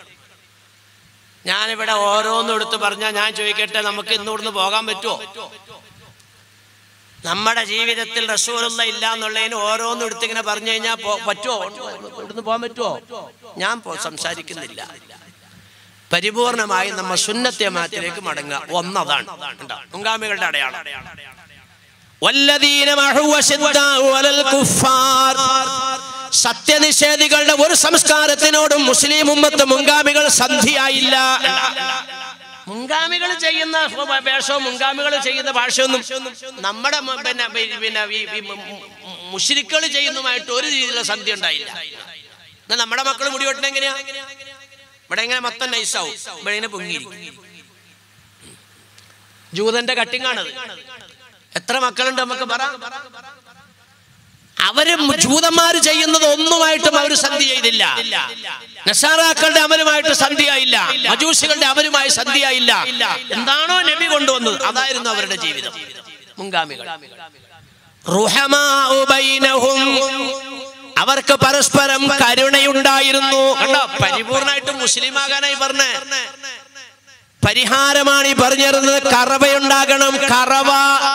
ഞാനിവിടെ ഓരോന്നും എടുത്ത് പറഞ്ഞാൽ ഞാൻ ചോദിക്കട്ടെ നമുക്ക് ഇന്ന് ഇവിടുന്ന് പോകാൻ പറ്റുമോ നമ്മുടെ ജീവിതത്തിൽ റസൂലുള്ള ഇല്ല എന്നുള്ളതിന് ഓരോന്നും എടുത്തിങ്ങനെ പറഞ്ഞു കഴിഞ്ഞാൽ പറ്റുമോ ഇവിടുന്ന് പോകാൻ പറ്റുമോ ഞാൻ പോ- സംസാരിക്കുന്നില്ല പരിപൂർണമായി നമ്മ സുന്നത്തെ മാറ്റിലേക്ക് മടങ്ങുക ഒന്നതാണ് കണ്ടോ? മുൻഗാമികളുടെ അടയാളം വല്ലദീന മഅഹു അശദ്ദാഉ അലൽ കുഫാർ. സത്യനിഷേധികളുടെ ഒരു സംസ്കാരത്തിനോടും മുസ്ലിം ഉമ്മത്ത് മുൻഗാമികൾ സന്ധിയായില്ല മുൻഗാമികൾ ചെയ്യുന്ന വേഷവും മുൻഗാമികൾ ചെയ്യുന്ന ഭാഷയൊന്നും നമ്മുടെ മ- പിന്നെ പി- പിന്നെ ഈ- ഈ മുഷിരിക്കൾ ചെയ്യുന്നതുമായിട്ട് ഒരു രീതിയിലുള്ള സന്ധി ഉണ്ടായില്ല എന്നാൽ നമ്മുടെ മക്കൾ മുടി വെട്ടണ എങ്ങനെയാ ഇവിടെ ഇങ്ങനെ മൊത്തം നൈസാവും ഇവിടെ ഇങ്ങനെ പൊങ്ങിയിരിക്കും ജൂതന്റെ കട്ടിങ്ങാണത് എത്ര മക്കളുണ്ട് നമുക്ക് പറ അവര് ജൂതന്മാര് ചെയ്യുന്നത് ഒന്നുമായിട്ടും അവർ സന്ധി ചെയ്തില്ല നസാറാക്കളുടെ അമലുമായിട്ട് സന്ധിയായില്ല മജൂസികളുടെ അമലുമായി സന്ധിയായില്ല എന്താണോ നബി കൊണ്ടുവന്നത് അതായിരുന്നു അവരുടെ ജീവിതം മുൻഗാമികൾ റുഹമാഉ ബൈനഹും. അവർക്ക് പരസ്പരം കരുണയുണ്ടായിരുന്നു കണ്ടോ പരിപൂർണമായിട്ട് മുസ്ലിം ആകാനായി പറഞ്ഞേ പരിഹാരമാണ് ഈ പറഞ്ഞിരുന്നത് കറവയുണ്ടാകണം കറവ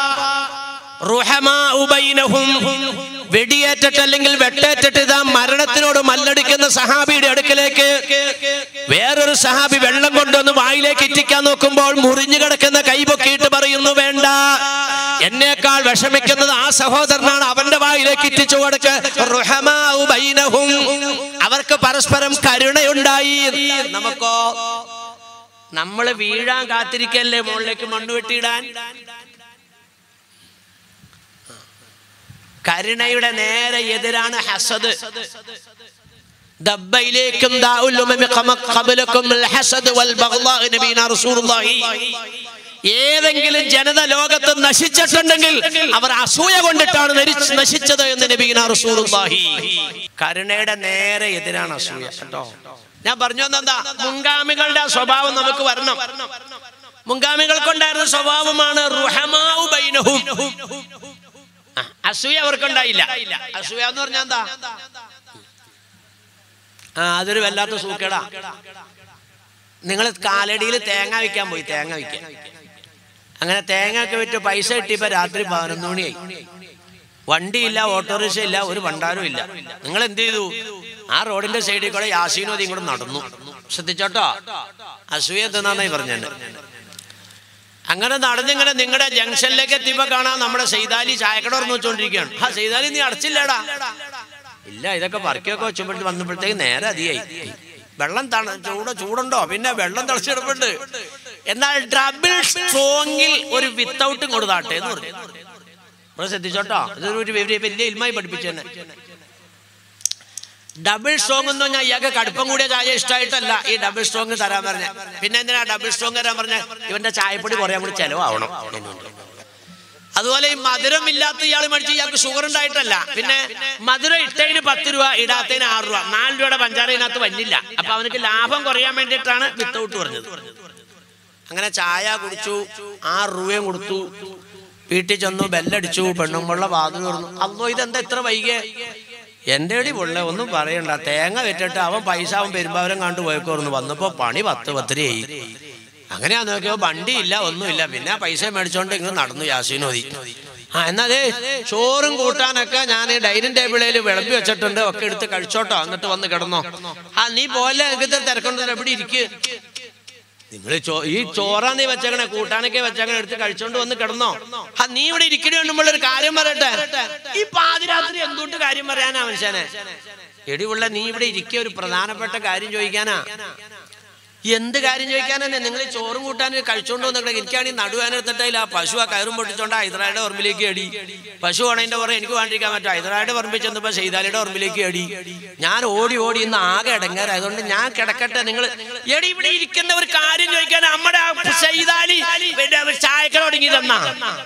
റുഹമാഉ ബൈനഹും. വെടിയേറ്റിട്ട് അല്ലെങ്കിൽ വെട്ടേറ്റിട്ട് ഇതാ മരണത്തിനോട് മല്ലടിക്കുന്ന സഹാബിയുടെ അടുക്കലേക്ക് വേറൊരു സഹാബി വെള്ളം കൊണ്ടുവന്ന് വായിലേക്ക് ഇറ്റിക്കാൻ നോക്കുമ്പോൾ മുറിഞ്ഞു കിടക്കുന്ന കൈപൊക്കിയിട്ട് പറയുന്നു വേണ്ട എന്നേക്കാൾ വിഷമിക്കുന്നത് ആ സഹോദരനാണ് അവന്റെ വായിലേക്ക് ഇറ്റിച്ചു കൊടുക്ക് റുഹമാഉ ബൈനഹും. അവർക്ക് പരസ്പരം കരുണയുണ്ടായി നമുക്കോ നമ്മൾ വീഴാൻ കാത്തിരിക്കല്ലേ മുകളിലേക്ക് മണ്ണ് വെട്ടിയിടാൻ കരുണയുടെ നേരെ എതിരാണ് ഹസദ് ദബ്ബയിലേക്കും ഏതെങ്കിലും ജനത ലോകത്ത് നശിച്ചിട്ടുണ്ടെങ്കിൽ അവർ അസൂയ കൊണ്ടിട്ടാണ് നരി- നശിച്ചത് എന്ന് നബീന റസൂലുള്ളാഹി കരുണയുടെ നേരെ എതിരാണ് അസൂയ കേട്ടോ ഞാൻ പറഞ്ഞു എന്താ മുൻഗാമികളുടെ ആ സ്വഭാവം നമുക്ക് വരണം മുൻഗാമികൾക്കുണ്ടായിരുന്ന സ്വഭാവമാണ് റുഹമാഉ ബൈനഹും ആ, അസൂയ അവർക്കുണ്ടായില്ല അസൂയ എന്ന് പറഞ്ഞാൽ എന്താ ആ അതൊരു വല്ലാത്ത സൂക്കേടാ നിങ്ങൾ കാലടിയിൽ തേങ്ങ വിൽക്കാൻ പോയി തേങ്ങ വിൽക്കാൻ അങ്ങനെ തേങ്ങ ഒക്കെ വിറ്റ് പൈസ കിട്ടിയപ്പോ രാത്രി പതിനൊന്ന് മണിയായി വണ്ടിയില്ല ഓട്ടോറിക്ഷ ഇല്ല ഒരു ഭണ്ടാരും ഇല്ല നിങ്ങൾ എന്ത് ചെയ്തു ആ റോഡിന്റെ സൈഡിൽ കൂടെ യാസീനോദി കൂടെ നടന്നു ശ്രദ്ധിച്ചോട്ടോ അസൂയ എന്തെന്നായി പറഞ്ഞത് അങ്ങനെ നടന്നിങ്ങനെ നിങ്ങളുടെ ജംഗ്ഷനിലേക്ക് എത്തിയപ്പോ കാണാം നമ്മുടെ സൈതാലി ചായക്കട തുറന്നു വെച്ചോണ്ടിരിക്കുകയാണ് ആ സൈതാലി നീ അടച്ചില്ലടാ ഇല്ല ഇതൊക്കെ പറക്കൊക്കെ വെച്ചപ്പോഴത്തെ വന്നപ്പോഴത്തേക്ക് നേരെ അതിയായി വെള്ളം തണ ചൂട് ചൂടുണ്ടോ പിന്നെ വെള്ളം തിളച്ചെടുപ്പുണ്ട് എന്നാൽ ഡബിൾ സ്ട്രോങ്ങിൽ ഒരു വിത്തൗട്ടും കൊടുത്താട്ടെ എന്ന് പറഞ്ഞു ഇവിടെ ശ്രദ്ധിച്ചോട്ടോ ഇതൊരു ഒരു വലിയ വലിയ ഇൽമായി പഠിപ്പിച്ചു തന്നെ ഡബിൾ സ്ട്രോങ് എന്ന് പറഞ്ഞാൽ ഇയാൾക്ക് കടുപ്പം കൂടിയ ചായ ഇഷ്ടമായിട്ടല്ല ഈ ഡബിൾ സ്ട്രോങ് തരാൻ പറഞ്ഞ പിന്നെ എന്തിനാ ഡബിൾ സ്ട്രോങ് തരാൻ പറഞ്ഞ ഇവന്റെ ചായപ്പൊടി കുറേ കൂടി ചെലവാവണം അതുപോലെ ഈ മധുരം ഇല്ലാത്ത ഇയാൾ മേടിച്ച് ഇയാൾക്ക് ഷുഗർ ഉണ്ടായിട്ടല്ല പിന്നെ മധുരം ഇട്ടതിന് പത്ത് രൂപ ഇടാത്തതിന് ആറ് രൂപ നാല് രൂപയുടെ പഞ്ചാര ഇതിനകത്ത് വന്നില്ല അപ്പൊ അവനക്ക് ലാഭം കുറയാൻ വേണ്ടിയിട്ടാണ് വിത്തൗട്ട് പറഞ്ഞത് അങ്ങനെ ചായ കുടിച്ചു ആറ് രൂപയും കൊടുത്തു വീട്ടിൽ ചെന്നു ബെല്ലടിച്ചു പെണ്ണുമ്പുള്ള വാതിൽ തുറന്നു അല്ലോ ഇതെന്താ ഇത്ര വൈകിയേ എന്റെ അടി പൊള്ള ഒന്നും പറയണ്ട തേങ്ങ വെച്ചിട്ട് അവൻ പൈസ അവൻ പെരുമ്പാവരം കണ്ടു പോയേക്കോർന്നു വന്നപ്പോ പണി പത്ത് പത്തരയായി അങ്ങനെയാ നോക്കിയോ വണ്ടിയില്ല ഒന്നുമില്ല പിന്നെ ആ പൈസ മേടിച്ചോണ്ട് ഇങ്ങനെ നടന്നു യാസീനോദി ആ എന്നാ അതെ ചോറും കൂട്ടാനൊക്കെ ഞാൻ ഡൈനിങ് ടേബിളിൽ വിളമ്പി വെച്ചിട്ടുണ്ട് ഒക്കെ എടുത്ത് കഴിച്ചോട്ടോ എന്നിട്ട് വന്ന് കിടന്നോ ആ നീ പോലെ എനിക്ക് തിരക്കൊണ്ടല്ലോ എവിടെ ഇരിക്ക് നിങ്ങൾ ഈ ചോറാ നീ വെച്ചേക്കണേ കൂട്ടാനൊക്കെ വെച്ചേക്കണേ എടുത്ത് കഴിച്ചോണ്ട് വന്ന് കിടന്നോ ആ നീ ഇവിടെ ഇരിക്കണ വേണ്ടുമ്പോൾ ഒരു കാര്യം പറയട്ടെ ഈ പാതിരാത്രി എന്തുകൊണ്ട് കാര്യം പറയാനാ മനുഷ്യനെ എടിവുള്ള നീ ഇവിടെ ഇരിക്കുക ഒരു പ്രധാനപ്പെട്ട കാര്യം ചോദിക്കാനാ എന്ത് കാര്യം ചോദിക്കാനാ നിങ്ങൾ ചോറും കൂട്ടാനും കഴിച്ചോണ്ട് വന്നിട്ട് എനിക്കാണെങ്കിൽ നടുവേന എടുത്തിട്ടില്ല ആ പശു ആ കയറും പൊട്ടിച്ചോണ്ട് ഹൈദരാലിയുടെ പറമ്പിലേക്ക് അടി പശു ആണതിന്റെ പുറം എനിക്ക് വേണ്ടിരിക്കാൻ പറ്റും ഹൈദരാലിയുടെ പറമ്പിൽ ചെന്നപ്പോ ചെയ്താലിയുടെ പറമ്പിലേക്ക് അടി ഞാൻ ഓടി ഓടി ഇന്ന് ആകെ ഇടങ്ങാറായതുകൊണ്ട് ഞാൻ കിടക്കട്ടെ നിങ്ങൾ എടി ഇവിടെ ഇരിക്കുന്ന ഒരു കാര്യം ചോദിക്കാൻ നമ്മുടെ ചെയ്താലി ചായക്കട തുടങ്ങി തന്നാ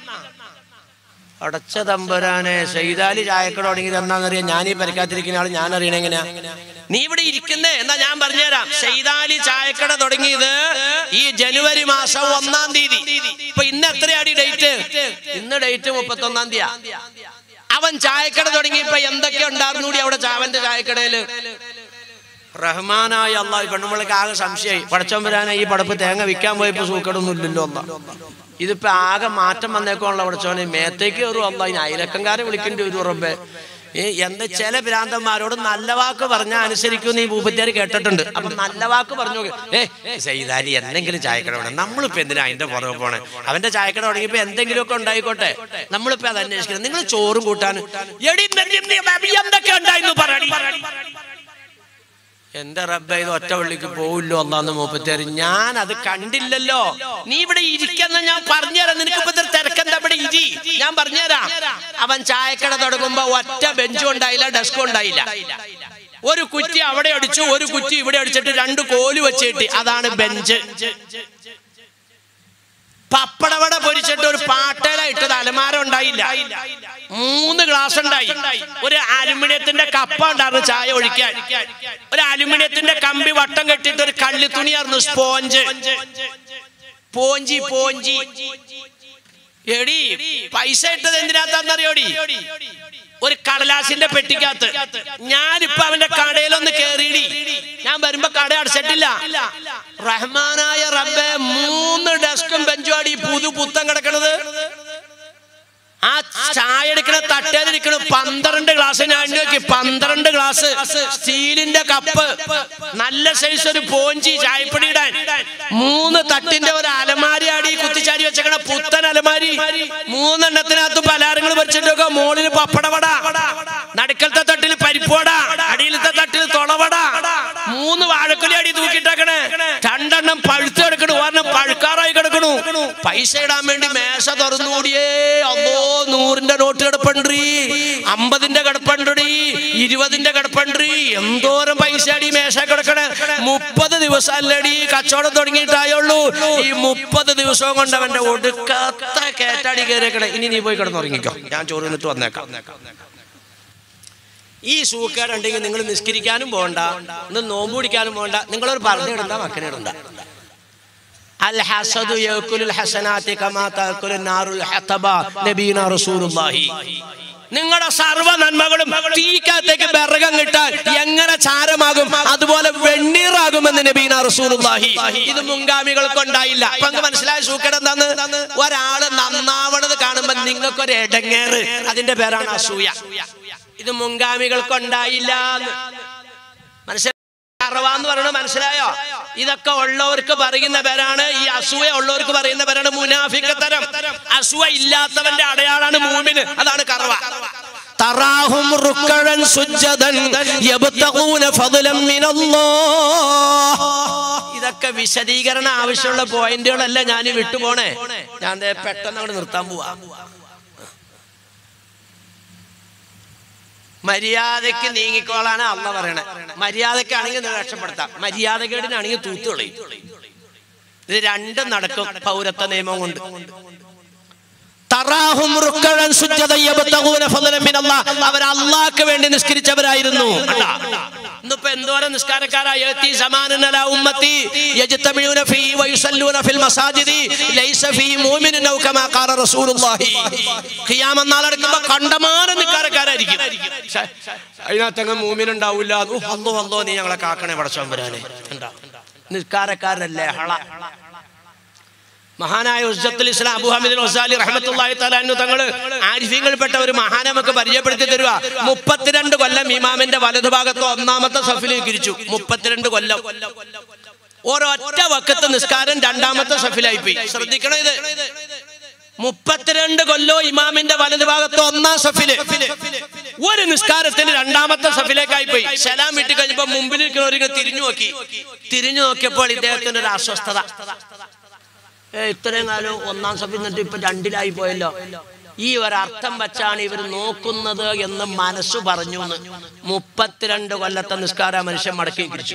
അടച്ച തമ്പുരാനെ ചെയ്താലി ചായക്കട തുടങ്ങി തന്നാന്നറിയാം ഞാൻ ഈ പരിക്കാത്തിരിക്കുന്ന ആൾ ഞാൻ അറിയണ എങ്ങനെയാ നീ ഇവിടെ ഇരിക്കുന്നേ എന്നാ ഞാൻ പറഞ്ഞുതരാം ചെയ്താലി ചായക്കട തുടങ്ങിയത് ഈ ജനുവരി മാസം ഒന്നാം തീയതി ഇപ്പൊ ഇന്ന് എത്രയാടി ഡേറ്റ് ഇന്ന് ഡേറ്റ് മുപ്പത്തി ഒന്നാം തീയതി അവൻ ചായക്കട തുടങ്ങിയപ്പോ എന്തൊക്കെ ഉണ്ടായിരുന്നു കൂടി അവിടെ ചാവന്റെ ചായക്കടയില് റഹ്മാനായ അള്ളാഹ് പെണ്ണുമ്പളേക്ക് ആകെ സംശയമായി പടച്ചോമ്പരാനെ ഈ പടപ്പ് തേങ്ങ വിൽക്കാൻ പോയപ്പോ സൂക്കടൊന്നും ഇല്ലല്ലോ അല്ല ഇതിപ്പോ ആകെ മാറ്റം വന്നേക്കുള്ള പഠിച്ചോനെ മേത്തേക്ക് കയറും അല്ല ഇനി അയലക്കംകാരെ വിളിക്കേണ്ടി വരും റബ്ബേ ഏ എന്താ ചില ഭ്രാന്തന്മാരോട് നല്ല വാക്ക് പറഞ്ഞാൽ അനുസരിക്കുമെന്ന് ഈ ഭൂപത്തിയാര് കേട്ടിട്ടുണ്ട് അപ്പൊ നല്ല വാക്ക് പറഞ്ഞു നോക്ക്. ഏ ചെയ്താലി എന്തെങ്കിലും ചായക്കട വേണം നമ്മളിപ്പോ എന്തിനാ അതിന്റെ പുറകെ പോണേ അവന്റെ ചായക്കട തുടങ്ങിയപ്പോ എന്തെങ്കിലുമൊക്കെ ഉണ്ടായിക്കോട്ടെ നമ്മളിപ്പോ അത് അന്വേഷിക്കണം നിങ്ങൾ ചോറും കൂട്ടാനും എടി നെല്ലി നീ ബാബി എന്തൊക്കെ ഉണ്ടായിരുന്നു പറയടി എന്റെ റബ്ബ ഇത് ഒറ്റ പള്ളിക്ക് പോവില്ലോ ഒന്നാന്ന് മൂപ്പത്തേര് ഞാൻ അത് കണ്ടില്ലല്ലോ നീ ഇവിടെ ഇരിക്കുന്ന ഞാൻ പറഞ്ഞുതരാം നിനക്ക് ഇപ്പൊ ഇത്ര തിരക്കെന്താ ഇവിടെ ഇരി ഞാൻ പറഞ്ഞുതരാം അവൻ ചായക്കട തുടങ്ങുമ്പോ ഒറ്റ ബെഞ്ചും ഉണ്ടായില്ല ഡെസ്കും ഉണ്ടായില്ല ഒരു കുറ്റി അവിടെ അടിച്ചു ഒരു കുറ്റി ഇവിടെ അടിച്ചിട്ട് രണ്ട് കോല് വെച്ചിട്ട് അതാണ് ബെഞ്ച് പപ്പടവട പൊരിച്ചിട്ട് ഒരു പാട്ടേല ഇട്ടത് അലമാര ഉണ്ടായില്ല മൂന്ന് ഗ്ലാസ് ഉണ്ടായി ഒരു അലുമിനിയത്തിന്റെ കപ്പ ഉണ്ടായിരുന്നു ചായ ഒഴിക്കാൻ ഒരു അലുമിനിയത്തിന്റെ കമ്പി വട്ടം കെട്ടിട്ട് ഒരു കള്ളിത്തുണിയായിരുന്നു സ്പോഞ്ച് പോഞ്ചി പോഞ്ചി എടി പൈസ ഇട്ടത് എന്തിനകത്താന്നറിയോടി ഒരു കടലാസിന്റെ പെട്ടിക്കകത്ത് ഞാനിപ്പോ അവന്റെ കടയിലൊന്ന് കേറിയിടി ഞാൻ വരുമ്പോ കട അടച്ചിട്ടില്ല റഹ്മാനായ റബ്ബെ മൂന്ന് ഡെസ്കും ബെഞ്ചും ആടി പുതു പുത്തം കിടക്കണത് ആ ചായ എടുക്കണ തട്ടേലിരിക്കണ പന്ത്രണ്ട് ഗ്ലാസ് ഞാൻ എണ്ണി നോക്കി പന്ത്രണ്ട് ഗ്ലാസ് സ്റ്റീലിന്റെ കപ്പ് നല്ല സൈസ് ഒരു പോഞ്ചി ചായപ്പൊടി ഇടാൻ മൂന്ന് തട്ടിന്റെ ഒരു അലമാരി ആടി കുത്തിച്ചാരി വെച്ചേക്കണ പുത്തൻ അലമാരി മൂന്നെണ്ണത്തിനകത്ത് പലാരങ്ങൾ വെച്ചിട്ടൊക്കെ മുകളിൽ പപ്പടവട നടുക്കലത്തെ തട്ടിൽ പരിപ്പുവട അടിയിലത്തെ തട്ടിൽ തുളവട മൂന്ന് വാഴക്കുലി അടി തൂക്കിട്ടേക്കണേ രണ്ടെണ്ണം പഴുത്ത് കിടക്കണു ഒരെണ്ണം പഴുക്കാറായി കിടക്കണു പൈസ ഇടാൻ വേണ്ടി മേശ തുറന്നുകൂടിയേ അല്ലോ നൂറിന്റെ നോട്ട് കിടപ്പണ്ടി അമ്പതിന്റെ കിടപ്പണ്ടി ഇരുപതിന്റെ കിടപ്പണ്ടി എന്തോരം പൈസ അടി മേശ കിടക്കണേ മുപ്പത് ദിവസം അല്ലടി കച്ചവടം തുടങ്ങിയിട്ടായുള്ളൂ ഈ മുപ്പത് ദിവസവും കൊണ്ട് അവന്റെ ഒടുക്കത്ത കേറ്റാടി കയറിയേക്കണേ ഇനി നീ പോയി കിടന്നുറങ്ങിക്കോ ഞാൻ ചോറ് നിന്നിട്ട് വന്നേക്കാം ഈ സൂക്കേടുണ്ടെങ്കിൽ നിങ്ങൾ നിസ്കരിക്കാനും പോകണ്ട ഇന്ന് നോമ്പ് പിടിക്കാനും പോകണ്ട നിങ്ങളൊരു പറഞ്ഞിടണ്ട മക്കനിടണ്ട അൽ ഹസദു യഅകുലുൽ ഹസനാതി കമാ തഅകുലു നാറുൽ ഹതബ നബീന റസൂലുള്ളാഹി നിങ്ങളുടെ സർവ്വ നന്മകളും തീക്കകത്തേക്ക് വിറകം കിട്ടാൻ എങ്ങനെ ചാരമാകും അതുപോലെ വെണ്ണീറാകുമെന്ന് നബീന റസൂലുള്ളാഹി ഇത് മുൻഗാമികൾക്ക് ഉണ്ടായില്ല അപ്പൊ അങ്ങ് മനസ്സിലായ സൂക്കേട് എന്താന്ന് ഒരാള് നന്നാവണത് കാണുമ്പോ നിങ്ങൾക്കൊരു ഇടങ്ങേറ് അതിന്റെ പേരാണ് അസൂയ ഇത് മുൻഗാമികൾക്ക് ഉണ്ടായില്ല മനസ്സിലായി അറവാന്ന് പറയുന്നത് മനസ്സിലായോ ഇതൊക്കെ ഉള്ളവർക്ക് പറയുന്ന പേരാണ് ഈ അസൂയ ഉള്ളവർക്ക് പറയുന്ന പേരാണ് മുനാഫിക്കത്തരം അസൂയ ഇല്ലാത്തവന്റെ അടയാളാണ് മൂമിന് അതാണ് കറവ തറാഹും റുക്കഴൻ സുജ്ജദൻ യബ്തഗൂന ഫദ്ലൻ മിനല്ലാഹ് ഇതൊക്കെ വിശദീകരണം ആവശ്യമുള്ള പോയിന്റുകളല്ല ഞാൻ വിട്ടുപോണേ ഞാൻ ദേ പെട്ടെന്ന് അവിടെ നിർത്താൻ പോവാ മര്യാദക്ക് നീങ്ങിക്കോളാണ് അള്ള പറയണേ മര്യാദക്കാണെങ്കിൽ നിങ്ങൾ രക്ഷപ്പെടുത്താം മര്യാദകേടിനാണെങ്കിൽ തൂത്തുകളി ഇത് രണ്ടും നടക്കും പൗരത്വ നിയമം കൊണ്ട് തറാഹും റുക്കഴൻ സുജ്ജദ യബ്തഗൂന ഫദ്ലൻ മിനല്ലാഹ് അവർ അള്ളാഹ്ക്ക് വേണ്ടി നിസ്കരിച്ചവരായിരുന്നു കണ്ടാ? ഇന്നിപ്പോ എന്തോരം നിസ്കാരക്കാരായ യഅതി സമാനൻ അലാ ഉമ്മത്തി യജ്തമിഊന ഫീ വയുസല്ലൂന ഫിൽ മസാജിദി ലൈസ ഫീ മുഅ്മിനിൻ ഔ കമാ ഖാല റസൂലുള്ളാഹി ഖിയാമത്ത് നാളെടുക്കുമ്പോ കണ്ടമാനം നിസ്കാരക്കാരായിരിക്കും ശ്ശെ, അതിനകത്തങ്ങ് മൂമിൻ ഉണ്ടാവില്ല അല്ലോ അല്ലോ നീ ഞങ്ങളെ കാക്കണേ പടച്ചോൻ വരാനേ കണ്ടാ നിസ്കാരക്കാരല്ലേ ഹള മഹാനായ ഉസ്ജത്തുൽ ഇസ്ലാം അബു ഹമീദ് ഒസാലി റഹ്മത്തുള്ളാഹി തആല അൻഹു തങ്ങള് ആരിഫീങ്ങളിൽപ്പെട്ട ഒരു മഹാനെ നമുക്ക് പരിചയപ്പെടുത്തി തരുക മുപ്പത്തിരണ്ട് കൊല്ലം ഇമാമിന്റെ വലതുഭാഗത്ത് ഒന്നാമത്തെ സഫിലേക്ക് ഇരിച്ചു മുപ്പത്തിരണ്ട് കൊല്ലം ഒരൊറ്റ വക്കത്ത് നിസ്കാരം രണ്ടാമത്തെ സഫിലായി പോയി ശ്രദ്ധിക്കണം ഇത് മുപ്പത്തിരണ്ട് കൊല്ലോ ഇമാമിന്റെ വലതുഭാഗത്ത് ഒന്നാം സഫില് ഒരു നിസ്കാരത്തിന് രണ്ടാമത്തെ സഫിലേക്കായി പോയി സലാം വിട്ട് കഴിഞ്ഞപ്പോ മുമ്പിൽ ഇരിക്കുന്നവർക്ക് തിരിഞ്ഞു നോക്കി തിരിഞ്ഞു നോക്കിയപ്പോൾ ഇദ്ദേഹത്തിന് ഒരു അസ്വസ്ഥത ഏ, ഇത്രയും കാലം ഒന്നാം സഭ നിന്നിട്ട് ഇപ്പൊ രണ്ടിലായി പോയല്ലോ ഈ ഒരർത്ഥം വച്ചാണ് ഇവർ നോക്കുന്നത് എന്ന് മനസ്സ് പറഞ്ഞു എന്ന് മുപ്പത്തിരണ്ട് കൊല്ലത്തെ നിസ്കാര മനുഷ്യൻ മടക്കി പിടിച്ചു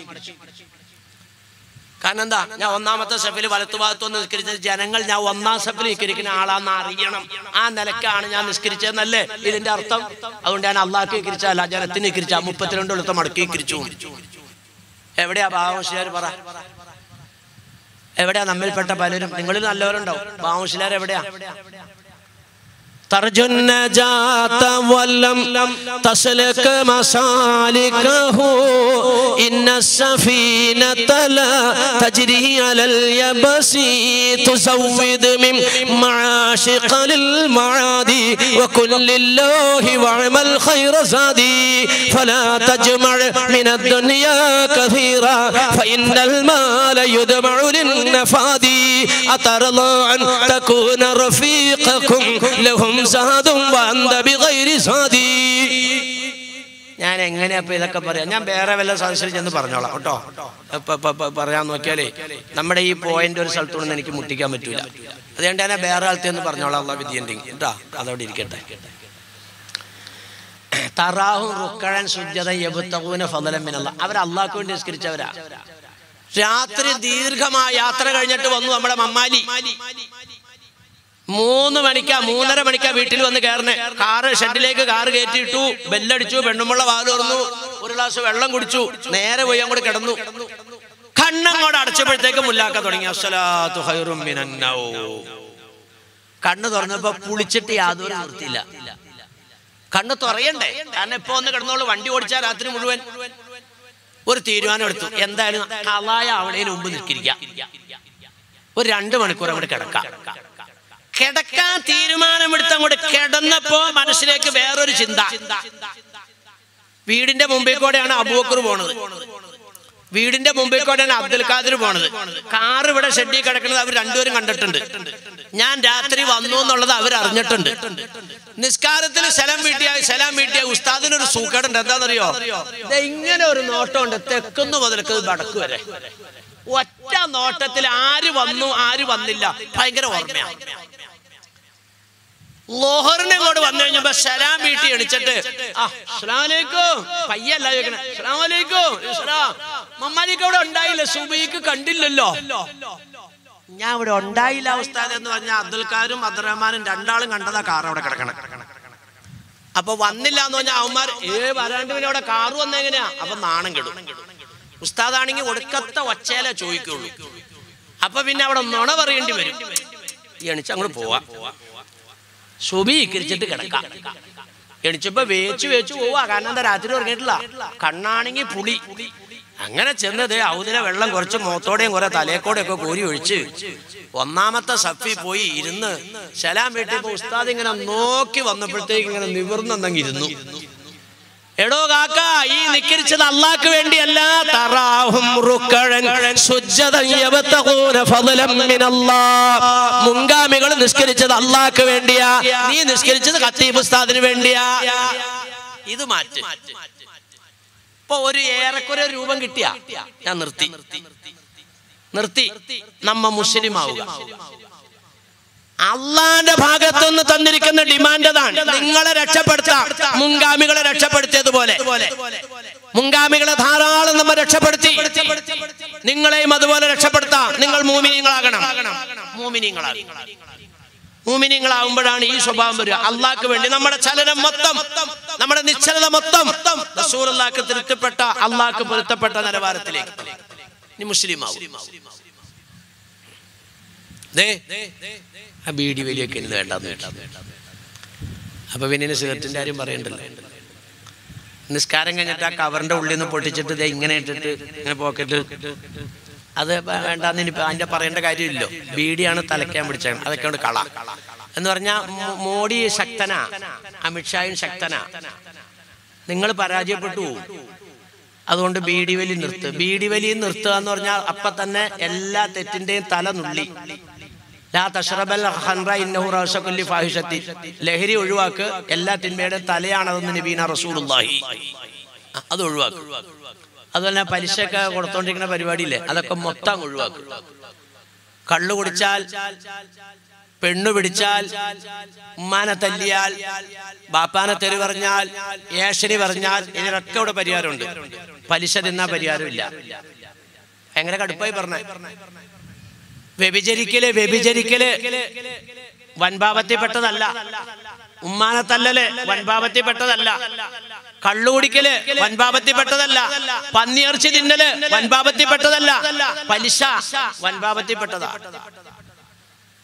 കാരണം എന്താ ഞാൻ ഒന്നാമത്തെ സഫിൽ വലത്തുഭാഗത്തൊന്ന് നിസ്കരിച്ച ജനങ്ങൾ ഞാൻ ഒന്നാം സഫിൽ നിസ്കരിക്കുന്ന ആളാന്ന് അറിയണം ആ നിലക്കാണ് ഞാൻ നിസ്കരിച്ചതെന്നല്ലേ ഇതിന്റെ അർത്ഥം അതുകൊണ്ട് ഞാൻ അള്ളാഹ്ക്ക് നിസ്കരിച്ചല്ല ജനത്തിന് നിസ്കരിച്ച മുപ്പത്തിരണ്ട് കൊല്ലത്തെ മടക്കി നിസ്കരിച്ചു എവിടെയാ ഭാവശിയാർ പറ എവിടെയാ നമ്മിൽപ്പെട്ട പലരും നിങ്ങളിൽ നല്ലവരുണ്ടാവും ബാവുശിലാർ എവിടെയാ ترجو النجاة ولم تسلك مسالكه إن السفينة لا تجري على اليبس تزود من معاشق للمعادي وكن لله واعمل خير زادي فلا تجمع من الدنيا كثيرا فإن المال يدمع للنفادي أترضى أن تكون رفيقكم لهم زاد وأنت بغير زادي ഞാൻ എങ്ങനെയാ ഇപ്പൊ ഇതൊക്കെ പറയാം ഞാൻ വേറെ വല്ല സദസ്സിൽ ചെന്ന് പറഞ്ഞോളാം കേട്ടോ ഇപ്പൊ- ഇപ്പൊ- ഇപ്പൊ പറയാൻ നോക്കിയാലേ നമ്മുടെ ഈ പോയിന്റ് ഒരു സ്ഥലത്തുനിന്ന് എനിക്ക് മുട്ടിക്കാൻ പറ്റൂല അതുകൊണ്ട് ഞാൻ വേറെ ആളത്തെ ഒന്ന് പറഞ്ഞോളാം ഉള്ള വിദ്യയുണ്ടെങ്കിൽ കേട്ടോ അതവിടെ ഇരിക്കട്ടെ തറാഹും റുക്കഴൻ സുജത യബുത്തകൂന ഫലം മിനല്ല അവർ അള്ളാഹ്ക്ക് വേണ്ടി നിസ്കരിച്ചവരാ രാത്രി ദീർഘമായ യാത്ര കഴിഞ്ഞിട്ട് വന്നു നമ്മുടെ മമ്മാലി മൂന്ന് മണിക്കാ മൂന്നര മണിക്കാ വീട്ടിൽ വന്ന് കയറണേ കാറ് ഷെഡിലേക്ക് കാറ് കയറ്റിയിട്ടു ബെല്ലടിച്ചു പെണ്ണുമുള്ള വാല് തുറന്നു ഒരു ഗ്ലാസ് വെള്ളം കുടിച്ചു നേരെ പോയി അങ്ങോട്ട് കിടന്നു കണ്ണങ്ങോട്ട് അടച്ചപ്പോഴത്തേക്ക് മുല്ലാക്ക തുടങ്ങി അസ്സലാത്തു ഖൈറും മിനൻ നൗം. കണ്ണ് തുറന്നപ്പോ പുളിച്ചിട്ട് യാതൊരു നിർത്തിയില്ല കണ്ണ് തുറയണ്ടേ കാരണം ഇപ്പൊ ഒന്ന് കിടന്നോളൂ വണ്ടി ഓടിച്ചാൽ രാത്രി മുഴുവൻ ഒരു തീരുമാനം എടുത്തു എന്തായാലും കളായ അവളേന് മുമ്പ് നിൽക്കിരിക്കാം ഒരു രണ്ട് മണിക്കൂർ അങ്ങോട്ട് കിടക്കാം കിടക്കാൻ തീരുമാനമെടുത്ത് അങ്ങോട്ട് കിടന്നപ്പോ മനസ്സിലേക്ക് വേറൊരു ചിന്ത വീടിന്റെ മുമ്പിൽ കൂടെയാണ് അബൂക്കർ പോണത് വീടിന്റെ മുമ്പിൽ കൂടെയാണ് അബ്ദുൽ ഖാദിർ പോണത് കാർ ഇവിടെ ഷെഡിൽ കിടക്കുന്നത് അവർ രണ്ടുപേരും കണ്ടിട്ടുണ്ട് ഞാൻ രാത്രി വന്നു എന്നുള്ളത് അവർ അറിഞ്ഞിട്ടുണ്ട് നിസ്കാരത്തിൽ ശലം വീട്ടിയ ശലം വീട്ടിയ ഉസ്താദിനൊരു സൂക്കേടുണ്ട് എന്താണെന്നറിയോ ദേ ഇങ്ങനെ ഒരു നോട്ടമുണ്ട് തെക്കുന്ന് മുതൽക്ക് വടക്ക് വരെ ഒറ്റ നോട്ടത്തിൽ ആര് വന്നു ആര് വന്നില്ല ഭയങ്കര ഓർമ്മയാണ് ലോഹറിനെ ഇങ്ങോട്ട് വന്നു കഴിഞ്ഞപ്പോ സലാം വീട്ടിൽ എണിച്ചിട്ട് ആ അസ്സലാമലൈക്കും പയ്യല്ല ചോദിക്കണേ അസ്സലാമലൈക്കും ഇസ്ലാം മമ്മാലിക്ക് അവിടെ ഉണ്ടായില്ല സുബൈക്ക് കണ്ടില്ലല്ലോ ഞാൻ ഇവിടെ ഉണ്ടായില്ല ഉസ്താദ് എന്ന് പറഞ്ഞ അബ്ദുൽ ഖാരും അബ്ദുറഹ്മാനും രണ്ടാളും കണ്ടതാ കാർ അവിടെ കിടക്കണം അപ്പൊ വന്നില്ല എന്ന് പറഞ്ഞാൽ അവന്മാർ ഏ വരാണ്ട് പിന്നെ അവിടെ കാറ് വന്നെങ്ങനെയാ അപ്പൊ നാണം കെടും ഉസ്താദാണെങ്കിൽ ഒടുക്കത്തെ ഒച്ചയിലെ ചോദിക്കുള്ളൂ അപ്പൊ പിന്നെ അവിടെ നുണ പറയേണ്ടി വരും ഈ എണിച്ച് അങ്ങോട്ട് പോവാ സുബീകരിച്ചിട്ട് കിടക്കാം എണിച്ചപ്പോ വേച്ചു വേച്ചു പോവാ കാരണം എന്താ രാത്രി ഉറങ്ങിയിട്ടില്ല കണ്ണാണെങ്കിൽ പുളി അങ്ങനെ ചെന്നത് ഔദിനെ വെള്ളം കുറച്ച് മുഖത്തോടെയും കുറെ തലേക്കോടെ ഒക്കെ കോരി ഒഴിച്ച് ഒന്നാമത്തെ സഫി പോയി ഇരുന്ന് ശലാം വീട്ടിപ്പോ ഉസ്താദ് ഇങ്ങനെ നോക്കി വന്നപ്പോഴത്തേക്ക് ഇങ്ങനെ നിവർന്നെന്നങ്ങ് ഇരുന്നു എടോ കാക്ക ഈ നിക്കരിച്ചത് അള്ളാക്ക് വേണ്ടിയല്ല തറാഹും റുക്കഴൻ സുജ്ജതൻ യബ്തഗൂന ഫളലൻ മിനല്ലാഹ് മുൻഗാമികൾ നിസ്കരിച്ചത് അള്ളാക്ക് വേണ്ടിയാ നീ നിസ്കരിച്ചത് ഖത്തീബ് ഉസ്താദിന് വേണ്ടിയാ ഇത് മാറ്റ് ഇപ്പൊ ഒരു ഏറെക്കുറെ രൂപം കിട്ടിയ ഞാൻ നിർത്തി നിർത്തി നമ്മ മുസ്ലിം ആവുക അള്ളാന്റെ ഭാഗത്തുനിന്ന് തന്നിരിക്കുന്ന ഡിമാൻഡ് അതാണ് നിങ്ങളെ രക്ഷപ്പെടുത്താം മുൻഗാമികളെ രക്ഷപ്പെടുത്തിയതുപോലെ മുൻഗാമികളെ ധാരാളം നമ്മ രക്ഷപ്പെടുത്തി നിങ്ങളെയും അതുപോലെ രക്ഷപ്പെടുത്താം നിങ്ങൾ മൂമിനിങ്ങളാകണം മൂമിനിങ്ങളാകണം മൂമിനിങ്ങളാവുമ്പോഴാണ് ഈ സ്വഭാവം വരിക അള്ളാഹ്ക്ക് വേണ്ടി നമ്മുടെ ചലനം മൊത്തം നമ്മുടെ നിശ്ചലത മൊത്തം റസൂലുള്ളാഹിക്ക് തൃപ്തിപ്പെട്ട അള്ളാഹ്ക്ക് പൊരുത്തപ്പെട്ട നിലവാരത്തിലേക്ക് നീ മുസ്ലിം ആവും ദേ ആ ബീഡി വലിയൊക്കെ ഇന്ന് വേണ്ടെന്ന് വേണ്ട അപ്പൊ പിന്നെ സിഗരറ്റിന്റെ കാര്യം പറയണ്ടല്ലോ നിസ്കാരം കഴിഞ്ഞിട്ട് ആ കവറിന്റെ ഉള്ളിൽ നിന്ന് പൊട്ടിച്ചിട്ട് ദേ ഇങ്ങനെ ഇട്ടിട്ട് ഇങ്ങനെ പോക്കറ്റിൽ അത് വേണ്ടാന്ന് ഇനിയിപ്പോ അതിന്റെ പറയേണ്ട കാര്യമില്ലല്ലോ ബീഡിയാണ് തലയ്ക്കാൻ പിടിച്ചത് അതൊക്കെ കൊണ്ട് കള എന്ന് പറഞ്ഞാൽ മോഡി ശക്തനാ അമിത്ഷായും ശക്തനാ നിങ്ങൾ പരാജയപ്പെട്ടു പോകും അതുകൊണ്ട് ബീഡി വലി നിർത്ത് ബീഡി വലി നിർത്തുക എന്ന് പറഞ്ഞാൽ അപ്പൊ തന്നെ എല്ലാ തെറ്റിന്റെയും തല നുള്ളി ലാ തഷ്റബൽ ഖൻറ ഇന്നഹു റസകുല്ലി ഫാഹിഷത്തി ലഹരി ഒഴിവാക്ക് എല്ലാ തിന്മയുടെയും തലയാണതെന്ന് നബീന റസൂലുള്ളാഹി ആ, അത് ഒഴിവാക്കും അതുപോലെ തന്നെ പലിശയൊക്കെ കൊടുത്തോണ്ടിരിക്കുന്ന പരിപാടിയില്ലേ അതൊക്കെ മൊത്തം ഒഴിവാക്കും കള്ളു കുടിച്ചാൽ പെണ്ണു പിടിച്ചാൽ ഉമ്മാനെ തല്ലിയാൽ ബാപ്പാനെ തെറി പറഞ്ഞാൽ ഏഷണി പറഞ്ഞാൽ ഇതിനൊക്കെ ഇവിടെ പരിഹാരമുണ്ട് പലിശ തിന്നാ പരിഹാരമില്ല എങ്ങനെ കടുപ്പായി പറഞ്ഞേ വ്യഭിചരിക്കല് വ്യഭിചരിക്കല് വൻപാപത്തിൽപ്പെട്ടതല്ല ഉമ്മാനെ തല്ലല് വൻപാപത്തിൽപ്പെട്ടതല്ല കള്ളുകുടിക്കല് വൻപാപത്തിൽപ്പെട്ടതല്ല പന്നിയിറച്ചി തിന്നല് വൻപാപത്തിൽപ്പെട്ടതല്ല പലിശ വൻപാപത്തിൽപ്പെട്ടതാ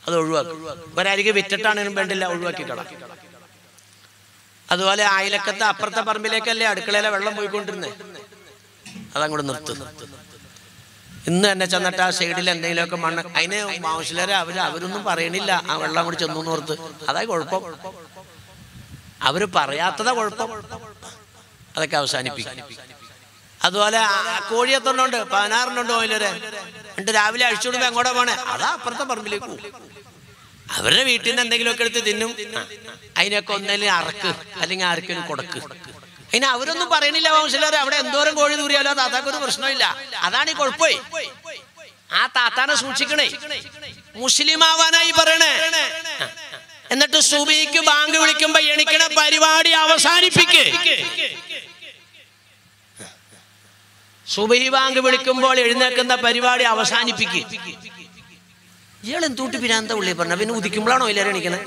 അത് ഒഴിവാക്കും ഒരരികെ വിറ്റിട്ടാണെങ്കിലും വേണ്ടില്ല ഒഴിവാക്കിക്കളാം അതുപോലെ അയലക്കത്തെ അപ്പുറത്തെ പറമ്പിലേക്കല്ലേ അടുക്കളയിലെ വെള്ളം പോയിക്കൊണ്ടിരുന്നേ അതങ്ങോട്ട് നിർത്തുന്നു ഇന്ന് തന്നെ ചെന്നിട്ട് ആ സൈഡിൽ എന്തെങ്കിലുമൊക്കെ മണ്ണ് അതിന് മൗസിലരെ അവര് അവരൊന്നും പറയണില്ല ആ വെള്ളം കൂടി ചെന്നു ഓർത്ത് അതാ കുഴപ്പം അവര് പറയാത്തതാ കുഴപ്പം അതൊക്കെ അവസാനിപ്പിക്കും അതുപോലെ ആ കോഴി എത്രണ്ണുണ്ട് പതിനാറെണ്ണുണ്ട് ഓയിലരെ എന്നിട്ട് രാവിലെ അഴിച്ചുവിടുമ്പോ എങ്ങോട്ടാ പോണേ അതാ അപ്പുറത്തെ പറമ്പിലേക്ക് പോകും അവരുടെ വീട്ടിൽ നിന്ന് എന്തെങ്കിലുമൊക്കെ എടുത്ത് തിന്നും ആ, അതിനൊക്കെ ഒന്നേലും അറക്ക് അല്ലെങ്കിൽ ആർക്കെങ്കിലും കൊടുക്ക് അതിന് അവരൊന്നും പറയണില്ല വംശലർ അവിടെ എന്തോരം കോഴി തൂറിയാലോ താത്താക്കൊരു പ്രശ്നമില്ല അതാണ് ഈ കുഴപ്പമേ ആ താത്താനെ സൂക്ഷിക്കണേ മുസ്ലിം ആവാനായി പറയണേ ആ. എന്നിട്ട് സുബിക്ക് ബാങ്ക് വിളിക്കുമ്പോ എണിക്കണ പരിപാടി അവസാനിപ്പിക്ക് സുബഹി ബാങ്ക് വിളിക്കുമ്പോൾ എഴുന്നേക്കുന്ന പരിപാടി അവസാനിപ്പിക്ക് ഇയാൾ എന്തൂട്ട് പിരാന്ത ഉള്ളി പറഞ്ഞ പിന്നെ ഉദിക്കുമ്പോഴാണോ എല്ലാവരും എണീക്കണേ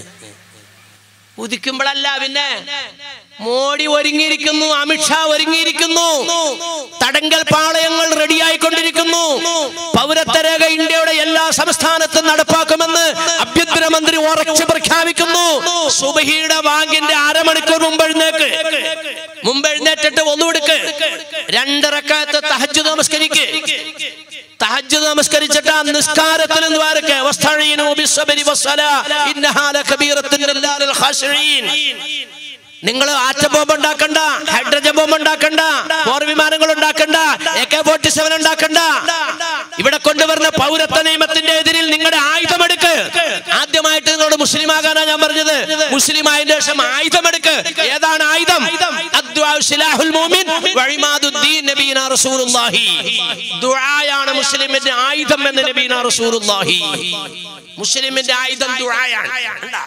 ഉദിക്കുമ്പോഴല്ല പിന്നെ മോഡി ഒരുങ്ങിയിരിക്കുന്നു അമിത്ഷാ ഒരുങ്ങിയിരിക്കുന്നു തടങ്കൽ പാളയങ്ങൾ റെഡിയായിക്കൊണ്ടിരിക്കുന്നു പൗരത്വരേഖ ഇന്ത്യയുടെ എല്ലാ സംസ്ഥാനത്തും നടപ്പാക്കുമെന്ന് ആഭ്യന്തരമന്ത്രി ഉറച്ചു പ്രഖ്യാപിക്കുന്നു സുബഹിയുടെ ബാങ്കിന്റെ അരമണിക്കൂർ മുമ്പ് എഴുന്നേക്ക് മുമ്പ് എഴുന്നേറ്റിട്ട് ഒന്നുകൊടുക്ക് രണ്ടിറക്കാത്ത തഹജ് നമസ്കരിക്ക് തഹജ്ജുദ് നമസ്കരിച്ചിട്ട് ആ നിസ്കാരത്തിൽ ദ്വാരക്ക് വസ്തഈനു ബിസ്സബരി വസ്സലാ ഇന്നഹാ ലകബീറത്തുൻ ലില്ലാഹിൽ ഖാശിഈൻ നിങ്ങൾ ആറ്റ ബോംബ് ഉണ്ടാക്കണ്ട ഹൈഡ്രജൻ ബോംബ് ഉണ്ടാക്കണ്ട പോർ വിമാനങ്ങൾ ഉണ്ടാക്കണ്ട എ കെ ഫോർട്ടി സെവൻ ഉണ്ടാക്കണ്ട ഇവിടെ കൊണ്ടുവരുന്ന പൗരത്വ നിയമത്തിന്റെ എതിരിൽ നിങ്ങളുടെ ആയുധമെടുക്ക് ആദ്യമായിട്ട് നിങ്ങളോട് മുസ്ലിം ആകാനാ ഞാൻ പറഞ്ഞത് മുസ്ലിം ആയതിനു ശേഷം ആയുധമെടുക്ക് ഏതാണ് ആയുധം അദ്ദുആ സിലാഹുൽ മുഅ്മിൻ വഇമാദുദ്ദീൻ നബീന റസൂലുള്ളാഹി ദുആയാണ് മുസ്ലിമിന്റെ ആയുധം എന്ന് നബീന റസൂലുള്ളാഹി മുസ്ലിമിന്റെ ആയുധം ദുആയാണ് കണ്ടാ?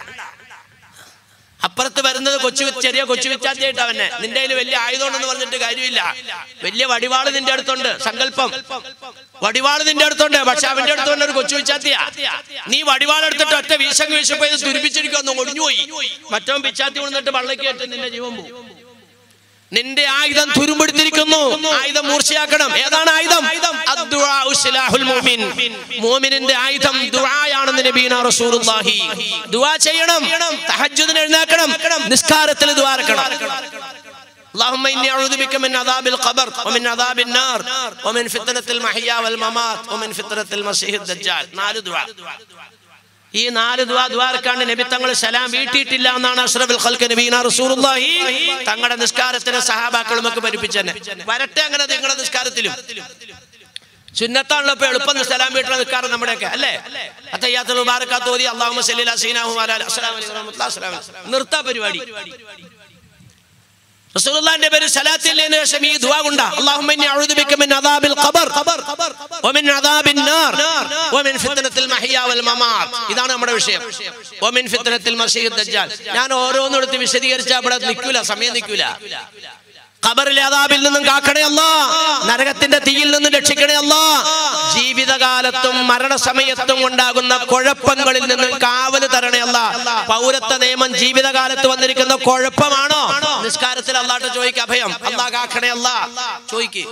അപ്പുറത്ത് വരുന്നത് കൊച്ചു ചെറിയ കൊച്ചു വിച്ചാത്തിയായിട്ട് അവനെ നിന്റെ കയ്യിൽ വലിയ ആയുധമുണ്ടെന്ന് പറഞ്ഞിട്ട് കാര്യമില്ല വലിയ വടിവാള് നിന്റെ അടുത്തുണ്ട് സങ്കല്പം വടിവാള് നിന്റെ അടുത്തുണ്ട് പക്ഷെ അവന്റെ അടുത്തുണ്ട് ഒരു കൊച്ചു വിച്ചാത്തിയാ നീ വടിവാൾ എടുത്തിട്ട് ഒറ്റ വീശം വീശപ്പോ ഇത് തുരുപ്പിച്ചിരിക്കുന്നു ഒടിഞ്ഞുപോയി മറ്റവൻ പിച്ചാത്തി കൊണ്ടിട്ട് വള്ളക്ക് കയറ്റി നിന്റെ ജീവൻ പോകും നിന്റെ ആയുധം തുരുമ്പെടുത്തിരിക്കുന്നു ആയുധം മൂർച്ചയാക്കണം ഏതാണ് ആയുധം അദ്ദുആഉ സിലാഹുൽ മുഅ്മിൻ മുഅ്മിനിന്റെ ആയുധം ദുആയാണെന്ന് നബീന റസൂലുള്ളാഹി ദുആ ചെയ്യണം തഹജ്ജുദിന് എഴുന്നേൽക്കണം നിസ്കാരത്തിൽ ദുആ ഇറക്കണം اللهم اني اعوذ بك من عذاب القبر ومن عذاب النار ومن فتنة المحيا والممات ومن فتنة المسيح الدجال നാല് ദുആ ഈ നാല് ദുആ ദ്വാരക്കാണ്ട് നബി തങ്ങൾ സലാം വീട്ടിയിട്ടില്ല എന്നാണ് അഷ്റഫുൽ ഖൽക്ക് നബീന റസൂലുള്ളാഹി തങ്ങളുടെ നിസ്കാരത്തിന് സഹാബാക്കളും ഒക്കെ പഠിപ്പിച്ചെന്നെ വരട്ടെ അങ്ങനെ നിങ്ങളുടെ നിസ്കാരത്തിലും സുന്നത്താണല്ലോ ഇപ്പൊ എളുപ്പം സലാം വീട്ടിലെ നിൽക്കാറ് നമ്മുടെയൊക്കെ അല്ലേ അത്തയ്യാത്തുൽ മുബാറക്കാത്ത് ഓതി അല്ലാഹുമ്മ സല്ലി അലാ സീനാ മുഹമ്മദ് അലൈഹി അസ്സലാമു അലൈക്കും വറഹ്മത്തുള്ളാഹി അസ്സലാമു അലൈക്കും നിർത്താ പരിപാടി റസൂലുള്ളാഹിന്റെ പേര് സലാത്തില്ലതിന് ശേഷം ഈ ദുആ കൊണ്ടാ അല്ലാഹുമ്മ ഇന്നി അഊദു ബിക മിൻ അദാബിൽ ഖബർ വമിൻ അദാബിൻ നാർ വമിൻ ഫിത്നത്തിൽ മഹിയ വൽ മമാത് ഇതാണ് നമ്മുടെ വിഷയം വമിൻ ഫിത്നത്തിൽ മസീഹ് ദജ്ജാൽ ഞാൻ ഓരോന്നും എടുത്ത് വിശദീകരിച്ചാൽ അവിടെ നിൽക്കൂല സമയം നിൽക്കൂല ഖബറിലെ അതാബിൽ നിന്നും കാക്കണേ അല്ല നരകത്തിന്റെ തീയിൽ നിന്നും രക്ഷിക്കണേ അല്ല ജീവിതകാലത്തും മരണസമയത്തും ഉണ്ടാകുന്ന കുഴപ്പങ്ങളിൽ നിന്നും കാവല് തരണേ അല്ല പൗരത്വ നിയമം ജീവിതകാലത്ത് വന്നിരിക്കുന്ന കുഴപ്പമാണോ നിസ്കാരത്തിൽ അല്ലാട്ട് ചോദിക്കുക അഭയം അല്ലാ കാക്കണേ അല്ല ചോദിക്ക്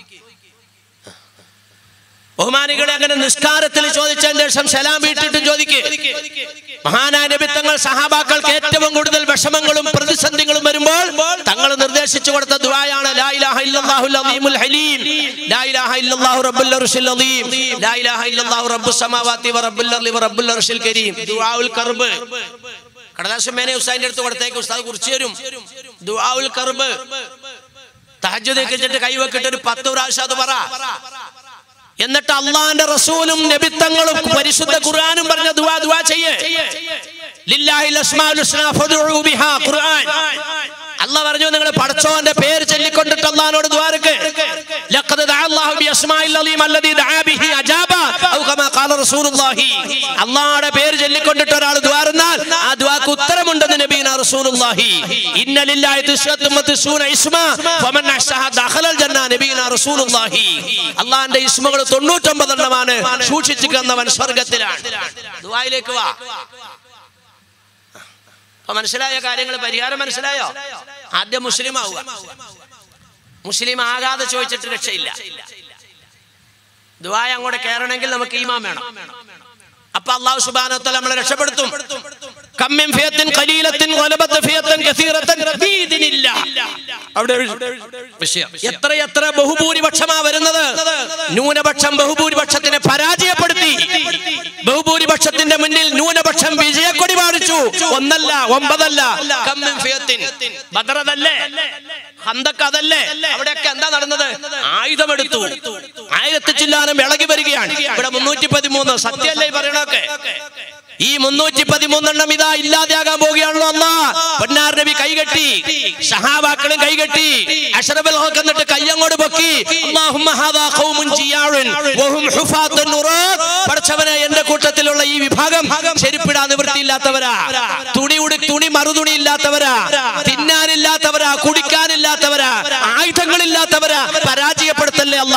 ബഹുമാനികളെ അങ്ങനെ നിസ്കാരത്തിൽ ചോദിച്ചതിന് ശേഷം സലാം വീട്ടിട്ട് ചോദിക്ക് മഹാനായ നബിത്തങ്ങൾ സഹാബാക്കൾക്ക് ഏറ്റവും കൂടുതൽ വിഷമങ്ങളും പ്രതിസന്ധികളും വരുമ്പോൾ തങ്ങൾ നിർദ്ദേശിച്ചു കൊടുത്ത ദുആയാണ് ലാ ഇലാഹ ഇല്ലല്ലാഹുൽ അലീമുൽ ഹലീം ലാ ഇലാഹ ഇല്ലല്ലാഹു റബ്ബുൽ അർശിൽ അലീം ലാ ഇലാഹ ഇല്ലല്ലാഹു റബ്ബുസ് സമാവാതി വ റബ്ബുൽ അർളി വ റബ്ബുൽ അർശിൽ കരീം ദുആഉൽ കർബ് കടലാസ് മേനെ ഉസ്താദിന്റെ അടുത്ത് കൊടുത്തേക്ക് ഉസ്താദ് കുറിച്ച് തരും ദുആഉൽ കർബ് തഹജ്ജുദ് വെച്ചിട്ട് കൈവെക്കിട്ട് ഒരു പത്ത് പ്രാവശ്യം അത് പറ എന്നിട്ട് അള്ളാന്റെ റസൂലും നബിത്തങ്ങളും പരിശുദ്ധ ഖുർആനും പറഞ്ഞ ദുആ ദുആ ചെയ്യേ ലില്ലാഹിൽ അസ്മാഉൽ ഹുസ്നാ ഫദ്ഉ ബിഹാ ഖുർആൻ അള്ളാഹ് പറഞ്ഞു നിങ്ങൾ പടച്ചോന്റെ പേര് ചൊല്ലിക്കൊണ്ടിട്ട് അള്ളാഹിനോട് ദ്വാരക്ക് ലഖദ് ദഅ അല്ലാഹു ബി അസ്മാഇൽ അലീം അല്ലദീ ദഅ ബിഹി അജാബ ഔ കമാ ഖാല റസൂലുള്ളാഹി അള്ളാഹുടെ പേര് ചൊല്ലിക്കൊണ്ടിട്ട് ഒരാൾ ദ്വാരുന്നാൽ ആ ദ്വാക്ക് ഉത്തരമുണ്ടെന്ന് നബീന റസൂലുള്ളാഹി ഇന്ന ലില്ലാഹി തിസ്അത്തും വതിസ്ഊന ഇസ്മ ഫമൻ അഹ്സഹ ദഖലൽ ജന്ന നബീന റസൂലുള്ളാഹി അള്ളാഹിന്റെ ഇസ്മകൾ 99 എണ്ണമാണ് സൂക്ഷിച്ചു കന്നവൻ സ്വർഗ്ഗത്തിലാണ് ദുആയിലേക്ക് വാ അപ്പൊ മനസ്സിലായ കാര്യങ്ങൾ പരിഹാരം മനസ്സിലായോ ആദ്യം മുസ്ലിം ആവുക മുസ്ലിം ആകാതെ ചോദിച്ചിട്ട് രക്ഷയില്ല ദുബായ് അങ്ങോട്ട് കയറണമെങ്കിൽ നമുക്ക് ഈമാൻ വേണം അപ്പൊ അള്ളാഹു സുബാനത്തല നമ്മളെ രക്ഷപ്പെടുത്തും കമ്മിൻ ഫിയത്തിൻ ഖലീലത്തിൻ ഗലബത്ത് ഫിയത്തൻ കസീറത്തൻ ബീദിനില്ല അവിടെ വിഷയം എത്ര എത്ര ബഹുഭൂരിപക്ഷമാ വരുന്നത് ന്യൂനപക്ഷം ബഹുഭൂരിപക്ഷത്തിനെ പരാജയപ്പെടുത്തി ബഹുഭൂരിപക്ഷത്തിന്റെ മുന്നിൽ ന്യൂനപക്ഷം വിജയക്കൊടി പാടിച്ചു ഒന്നല്ല ഒമ്പതല്ല കമ്മിൻ ഫിയത്തിൻ ബദറതല്ലേ ഹന്തക്ക് അതല്ലേ അവിടെയൊക്കെ എന്താ നടന്നത് ആയുധമെടുത്തു ആയിരത്തി ചില്ലാനം ഇളകി വരികയാണ് ഇവിടെ മുന്നൂറ്റി പതിമൂന്ന് സത്യല്ലേ ഈ പറയണൊക്കെ ഈ മുന്നൂറ്റി പതിമൂന്നെണ്ണം ഇതാ ഇല്ലാതെയാകാൻ പോവുകയാണല്ലോ അല്ല പൊന്നാർ നബി കൈകെട്ടി സഹാബാക്കളും കൈകെട്ടി അഷറബൽ ഹോക്ക് എന്നിട്ട് കയ്യങ്ങോട് പൊക്കി അല്ലാഹുമ്മ ഹാദാ ഖൗമുൻ ജിയാഉൻ വഹും ഹുഫാത്തുൻ നുറാത്ത്. പടച്ചവനെ എന്റെ കൂട്ടത്തിലുള്ള ഈ വിഭാഗം ചെരുപ്പിടാൻ നിവൃത്തിയില്ലാത്തവരാ തുണി ഉടി തുണി മറുതുണി ഇല്ലാത്തവരാ തിന്നാനില്ലാത്തവരാ കുടിക്കാനില്ലാത്തവരാ ആയുധങ്ങളില്ലാത്തവരാ പരാജയപ്പെടുത്തല്ലേ അല്ല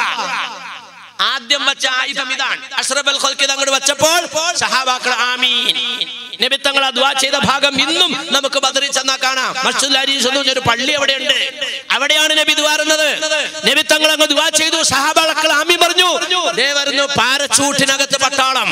ആദ്യം വെച്ച ആയുധം ഇതാണ് അഷ്റഫൽ ഖൽക്ക് ഇത് അങ്ങോട്ട് വെച്ചപ്പോൾ സഹാബാക്കൾ ആമീൻ നിമിത്തങ്ങൾ അദ്വാ ചെയ്ത ഭാഗം ഇന്നും നമുക്ക് ബദറിൽ ചെന്നാ കാണാം മസ്ജിദുൽ അരീസ് എന്ന് പറഞ്ഞൊരു പള്ളി അവിടെയുണ്ട് അവിടെയാണ് നബി ദ്വാരുന്നത് നിമിത്തങ്ങൾ അങ്ങ് ദ്വാ ചെയ്തു സഹാബാക്കൾ ആമീൻ പറഞ്ഞു ദേ വരുന്നു പാരച്ചൂട്ടിനകത്ത് പട്ടാളം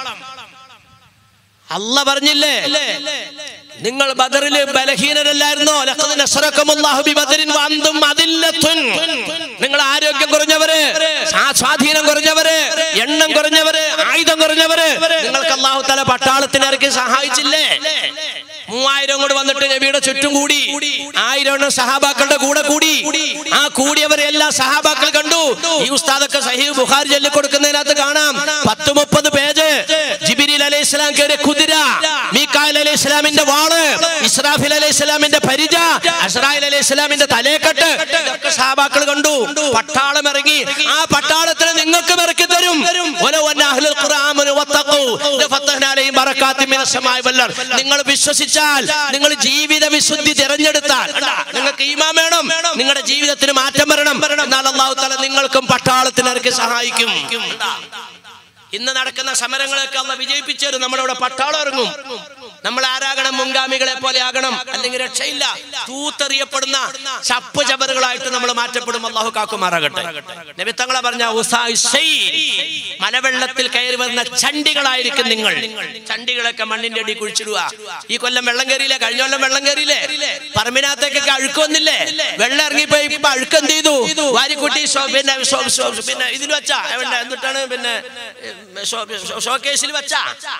അല്ല പറഞ്ഞില്ലേ നിങ്ങൾ ബദറില് ബലഹീനരല്ലായിരുന്നോ ലഖദ് നസ്റക്കമുല്ലാഹു ബിബദരിൻ വഅന്തും അദില്ലത്തുൻ നിങ്ങൾ ആരോഗ്യം കുറഞ്ഞവര് സ്വാ- സ്വാധീനം കുറഞ്ഞവര് എണ്ണം കുറഞ്ഞവര് ആയുധം കുറഞ്ഞവര് നിങ്ങൾക്ക് അല്ലാഹു തആല പട്ടാളത്തിന് ഇറക്കി സഹായിച്ചില്ലേ മൂവായിരം കൂടെ വന്നിട്ട് നബിയുടെ ചുറ്റും കൂടി ആയിരം എണ്ണം സഹാബാക്കളുടെ കൂടെ കൂടി ആ കൂടിയവരെ എല്ലാ സഹാബാക്കൾ കണ്ടു ഈ ഉസ്താദൊക്കെ സഹീഹ് ബുഖാരി ചൊല്ലി കൊടുക്കുന്നതിനകത്ത് കാണാം പത്ത് മുപ്പത് പേജ് ജിബിരിൽ അലൈഹി സ്വലാം കയറിയ കുതിര മീക്കാൽ അലൈഹി സ്വലാമിന്റെ വാള് ഇസ്രാഫിൽ അലൈഹി സ്വലാമിന്റെ പരിച അസ്രായിൽ അലൈഹി സ്വലാമിന്റെ തലേക്കെട്ട് ഇതൊക്കെ സഹാബാക്കൾ കണ്ടു പട്ടാളം ഇറങ്ങി ആ പട്ടാളത്തിന് നിങ്ങൾക്ക് ഇറക്കി തരും വലൗ അന്ന അഹ്ലുൽ ഖുർആൻ വത്തഖൂ ലഫതഹ്ന അലൈഹിം ബറകാത്തിൻ മിനസ് സമാഇ വൽ അർദ്. നിങ്ങൾ വിശ്വസിച്ചാൽ നിങ്ങൾ ജീവിത വിശുദ്ധി തിരഞ്ഞെടുത്താൽ കണ്ടാ? നിങ്ങൾക്ക് ഈമാൻ വേണം നിങ്ങളുടെ ജീവിതത്തിന് മാറ്റം വരണം എന്നാൽ അള്ളാഹു തആല നിങ്ങൾക്കും പട്ടാളത്തിന് ഇറക്കി സഹായിക്കും കണ്ടാ? ഇന്ന് നടക്കുന്ന സമരങ്ങളൊക്കെ അല്ല വിജയിപ്പിച്ചു തരും നമ്മുടെ ഇവിടെ പട്ടാളം ഇറങ്ങും നമ്മൾ ആരാകണം മുൻഗാമികളെ പോലെ ആകണം അല്ലെങ്കിൽ രക്ഷയില്ല തൂത്തെറിയപ്പെടുന്ന ചപ്പ് ചവറുകളായിട്ട് നമ്മൾ മാറ്റപ്പെടും അള്ളാഹു കാക്കുമാറാകട്ടെ നബിത്തങ്ങളെ പറഞ്ഞ ഉസായ് ശൈൽ. മലവെള്ളത്തിൽ കയറി വരുന്ന ചണ്ടികളായിരിക്കും നിങ്ങൾ ചണ്ടികളൊക്കെ മണ്ണിന്റെ അടി കുഴിച്ചിടുക ഈ കൊല്ലം വെള്ളം കയറിയില്ലേ കഴിഞ്ഞ കൊല്ലം വെള്ളം കയറിയില്ലേ പറമ്പിനകത്തേക്കൊക്കെ അഴുക്ക് വന്നില്ലേ വെള്ളം ഇറങ്ങിപ്പോയി ഇപ്പൊ അഴുക്ക് എന്ത് ചെയ്തു വാരിക്കുട്ടി ഷോ- പിന്നെ ഷോ- ഷോ- പിന്നെ ഇതിൽ വെച്ചാ എവിടെ എന്നിട്ടാണ് പിന്നെ ഷോക്കേസിൽ വെച്ചാ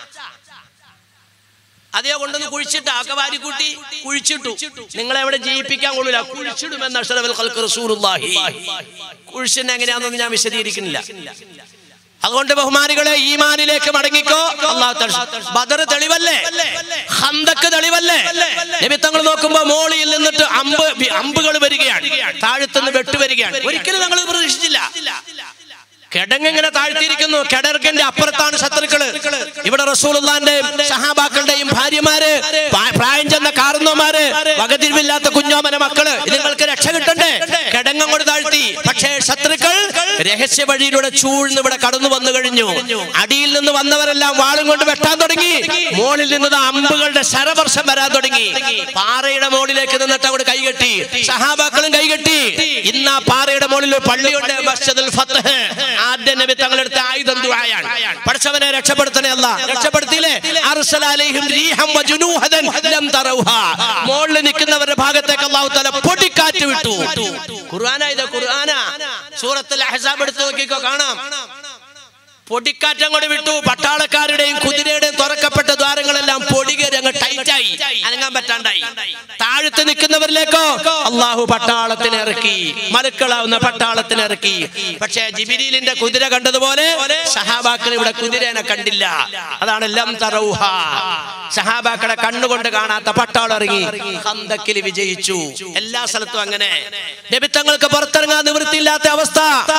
അതേ കൊണ്ടൊന്ന് കുഴിച്ചിട്ട് ആക്കെ വാരിക്കൂട്ടി കുഴിച്ചിട്ടു നിങ്ങളെ എവിടെ ജയിപ്പിക്കാൻ കൊള്ളില്ല കുഴിച്ചിടുമെന്ന് അഷറഫൽ ഖൽഖ് റസൂലുള്ളാഹി കുഴിച്ചിട്ട് എങ്ങനെയാണെന്ന് ഞാൻ വിശദീകരിക്കുന്നില്ല അതുകൊണ്ട് ബഹുമാനികളെ ഈമാനിലേക്ക് മടങ്ങിക്കോ അള്ളാഹു തആല ബദർ തെളിവല്ലേ ഹന്തക്ക് തെളിവല്ലേ നിമിത്തങ്ങൾ നോക്കുമ്പോ മോളിയിൽ നിന്നിട്ട് അമ്പ് അമ്പുകൾ വരികയാണ് താഴത്തുനിന്ന് വെട്ട് വരികയാണ് ഒരിക്കലും ഞങ്ങൾ പ്രതീക്ഷിച്ചില്ല കിടങ്ങിങ്ങനെ താഴ്ത്തിയിരിക്കുന്നു കിടർക്കിന്റെ അപ്പുറത്താണ് ശത്രുക്കള് ഇവിടെ റസൂലുള്ളാന്റെയും സഹാബാക്കളുടെയും ഭാര്യമാര് പ്രാ- പ്രായം ചെന്ന കാർന്നോമാര് വകതിരിവില്ലാത്ത കുഞ്ഞോമന മക്കള് ഇത് നിങ്ങൾക്ക് രക്ഷ കിട്ടണ്ടേ കിടങ്ങോട് താഴ്ത്തി പക്ഷേ ശത്രുക്കൾ രഹസ്യ വഴിയിലൂടെ ചൂഴ്ന്ന് ഇവിടെ കടന്നു വന്നു കഴിഞ്ഞു അടിയിൽ നിന്ന് വന്നവരെല്ലാം വാളും കൊണ്ട് വെട്ടാൻ തുടങ്ങി മോളിൽ നിന്ന് ദാ അമ്പുകളുടെ ശരവർഷം വരാൻ തുടങ്ങി പാറയുടെ മോളിലേക്ക് നിന്നിട്ട് അവിടെ കൈകെട്ടി സഹാബാക്കളും കൈകെട്ടി ഇന്ന് ആ പാറയുടെ മുകളിൽ ഒരു പള്ളിയുണ്ട് മസ്ജിദുൽ ഫത്ഹ് ആദ്യ നബി തങ്ങളെടുത്ത ആയുധം ദുആയാണ് പഠിച്ചവനെ രക്ഷപ്പെടുത്തണേ അല്ല രക്ഷപ്പെടുത്തിയില്ലേ അർസല അലൈഹിം റീഹം വജുനൂഹദൻ ലം തറൗഹാ മുകളിൽ നിൽക്കുന്നവരുടെ ഭാഗത്തേക്ക് അല്ലാഹു തആല പൊടിക്കാറ്റ് വിട്ടു ഖുർആനാ ഇത് ഖുർആനാ സൂറത്തുൽ അഹ്സാബ് എടുത്ത് നോക്കിക്കോ കാണാം പൊടിക്കാറ്റം കൊണ്ട് വിട്ടു പട്ടാളക്കാരുടെയും കുതിരയുടെയും തുറക്കപ്പെട്ട ദ്വാരങ്ങളെല്ലാം പൊടികേറി അങ്ങ് ടൈറ്റായി അനങ്ങാൻ പറ്റാണ്ടായി താഴത്ത് നിൽക്കുന്നവരിലേക്കോ അള്ളാഹു പട്ടാളത്തിന് ഇറക്കി മരുക്കളാവുന്ന പട്ടാളത്തിന് ഇറക്കി പക്ഷേ ജിബിരിലിന്റെ കുതിര കണ്ടതുപോലെ സഹാബാക്കൾ ഇവിടെ കുതിരനെ കണ്ടില്ല അതാണ് ലം തറൗഹ സഹാബാക്കളെ കണ്ണുകൊണ്ട് കാണാത്ത പട്ടാളം ഇറങ്ങി ഹന്തക്കിൽ വിജയിച്ചു എല്ലാ സ്ഥലത്തും അങ്ങനെ നബിത്തങ്ങൾക്ക് പുറത്തിറങ്ങാൻ നിവൃത്തിയില്ലാത്ത അവസ്ഥ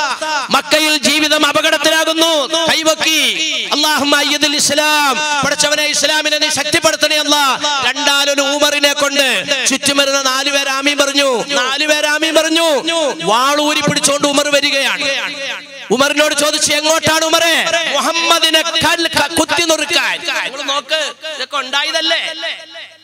മക്കയിൽ ജീവിതം അപകടത്തിലാകുന്നു കൈവക്കി അള്ളാഹുമ്മ അയ്യദുൽ ഇസ്ലാം പഠിച്ചവനെ ഇസ്ലാമിനെ നീ ശക്തിപ്പെടുത്തണേ അല്ല രണ്ടാലൊരു ഉമറിനെ കൊണ്ട് ചുറ്റും വരുന്ന നാലുപേർ ആമീൻ പറഞ്ഞു നാലുപേർ ആമീൻ പറഞ്ഞു വാളൂരി പിടിച്ചോണ്ട് ഉമർ വരികയാണ് ഉമറിനോട് ചോദിച്ചു എങ്ങോട്ടാണ് ഉമറെ മുഹമ്മദിനെ കൽ- ക- കുത്തി നുറുക്കാൻ നിങ്ങൾ നോക്ക് ഇതൊക്കെ ഉണ്ടായതല്ലേ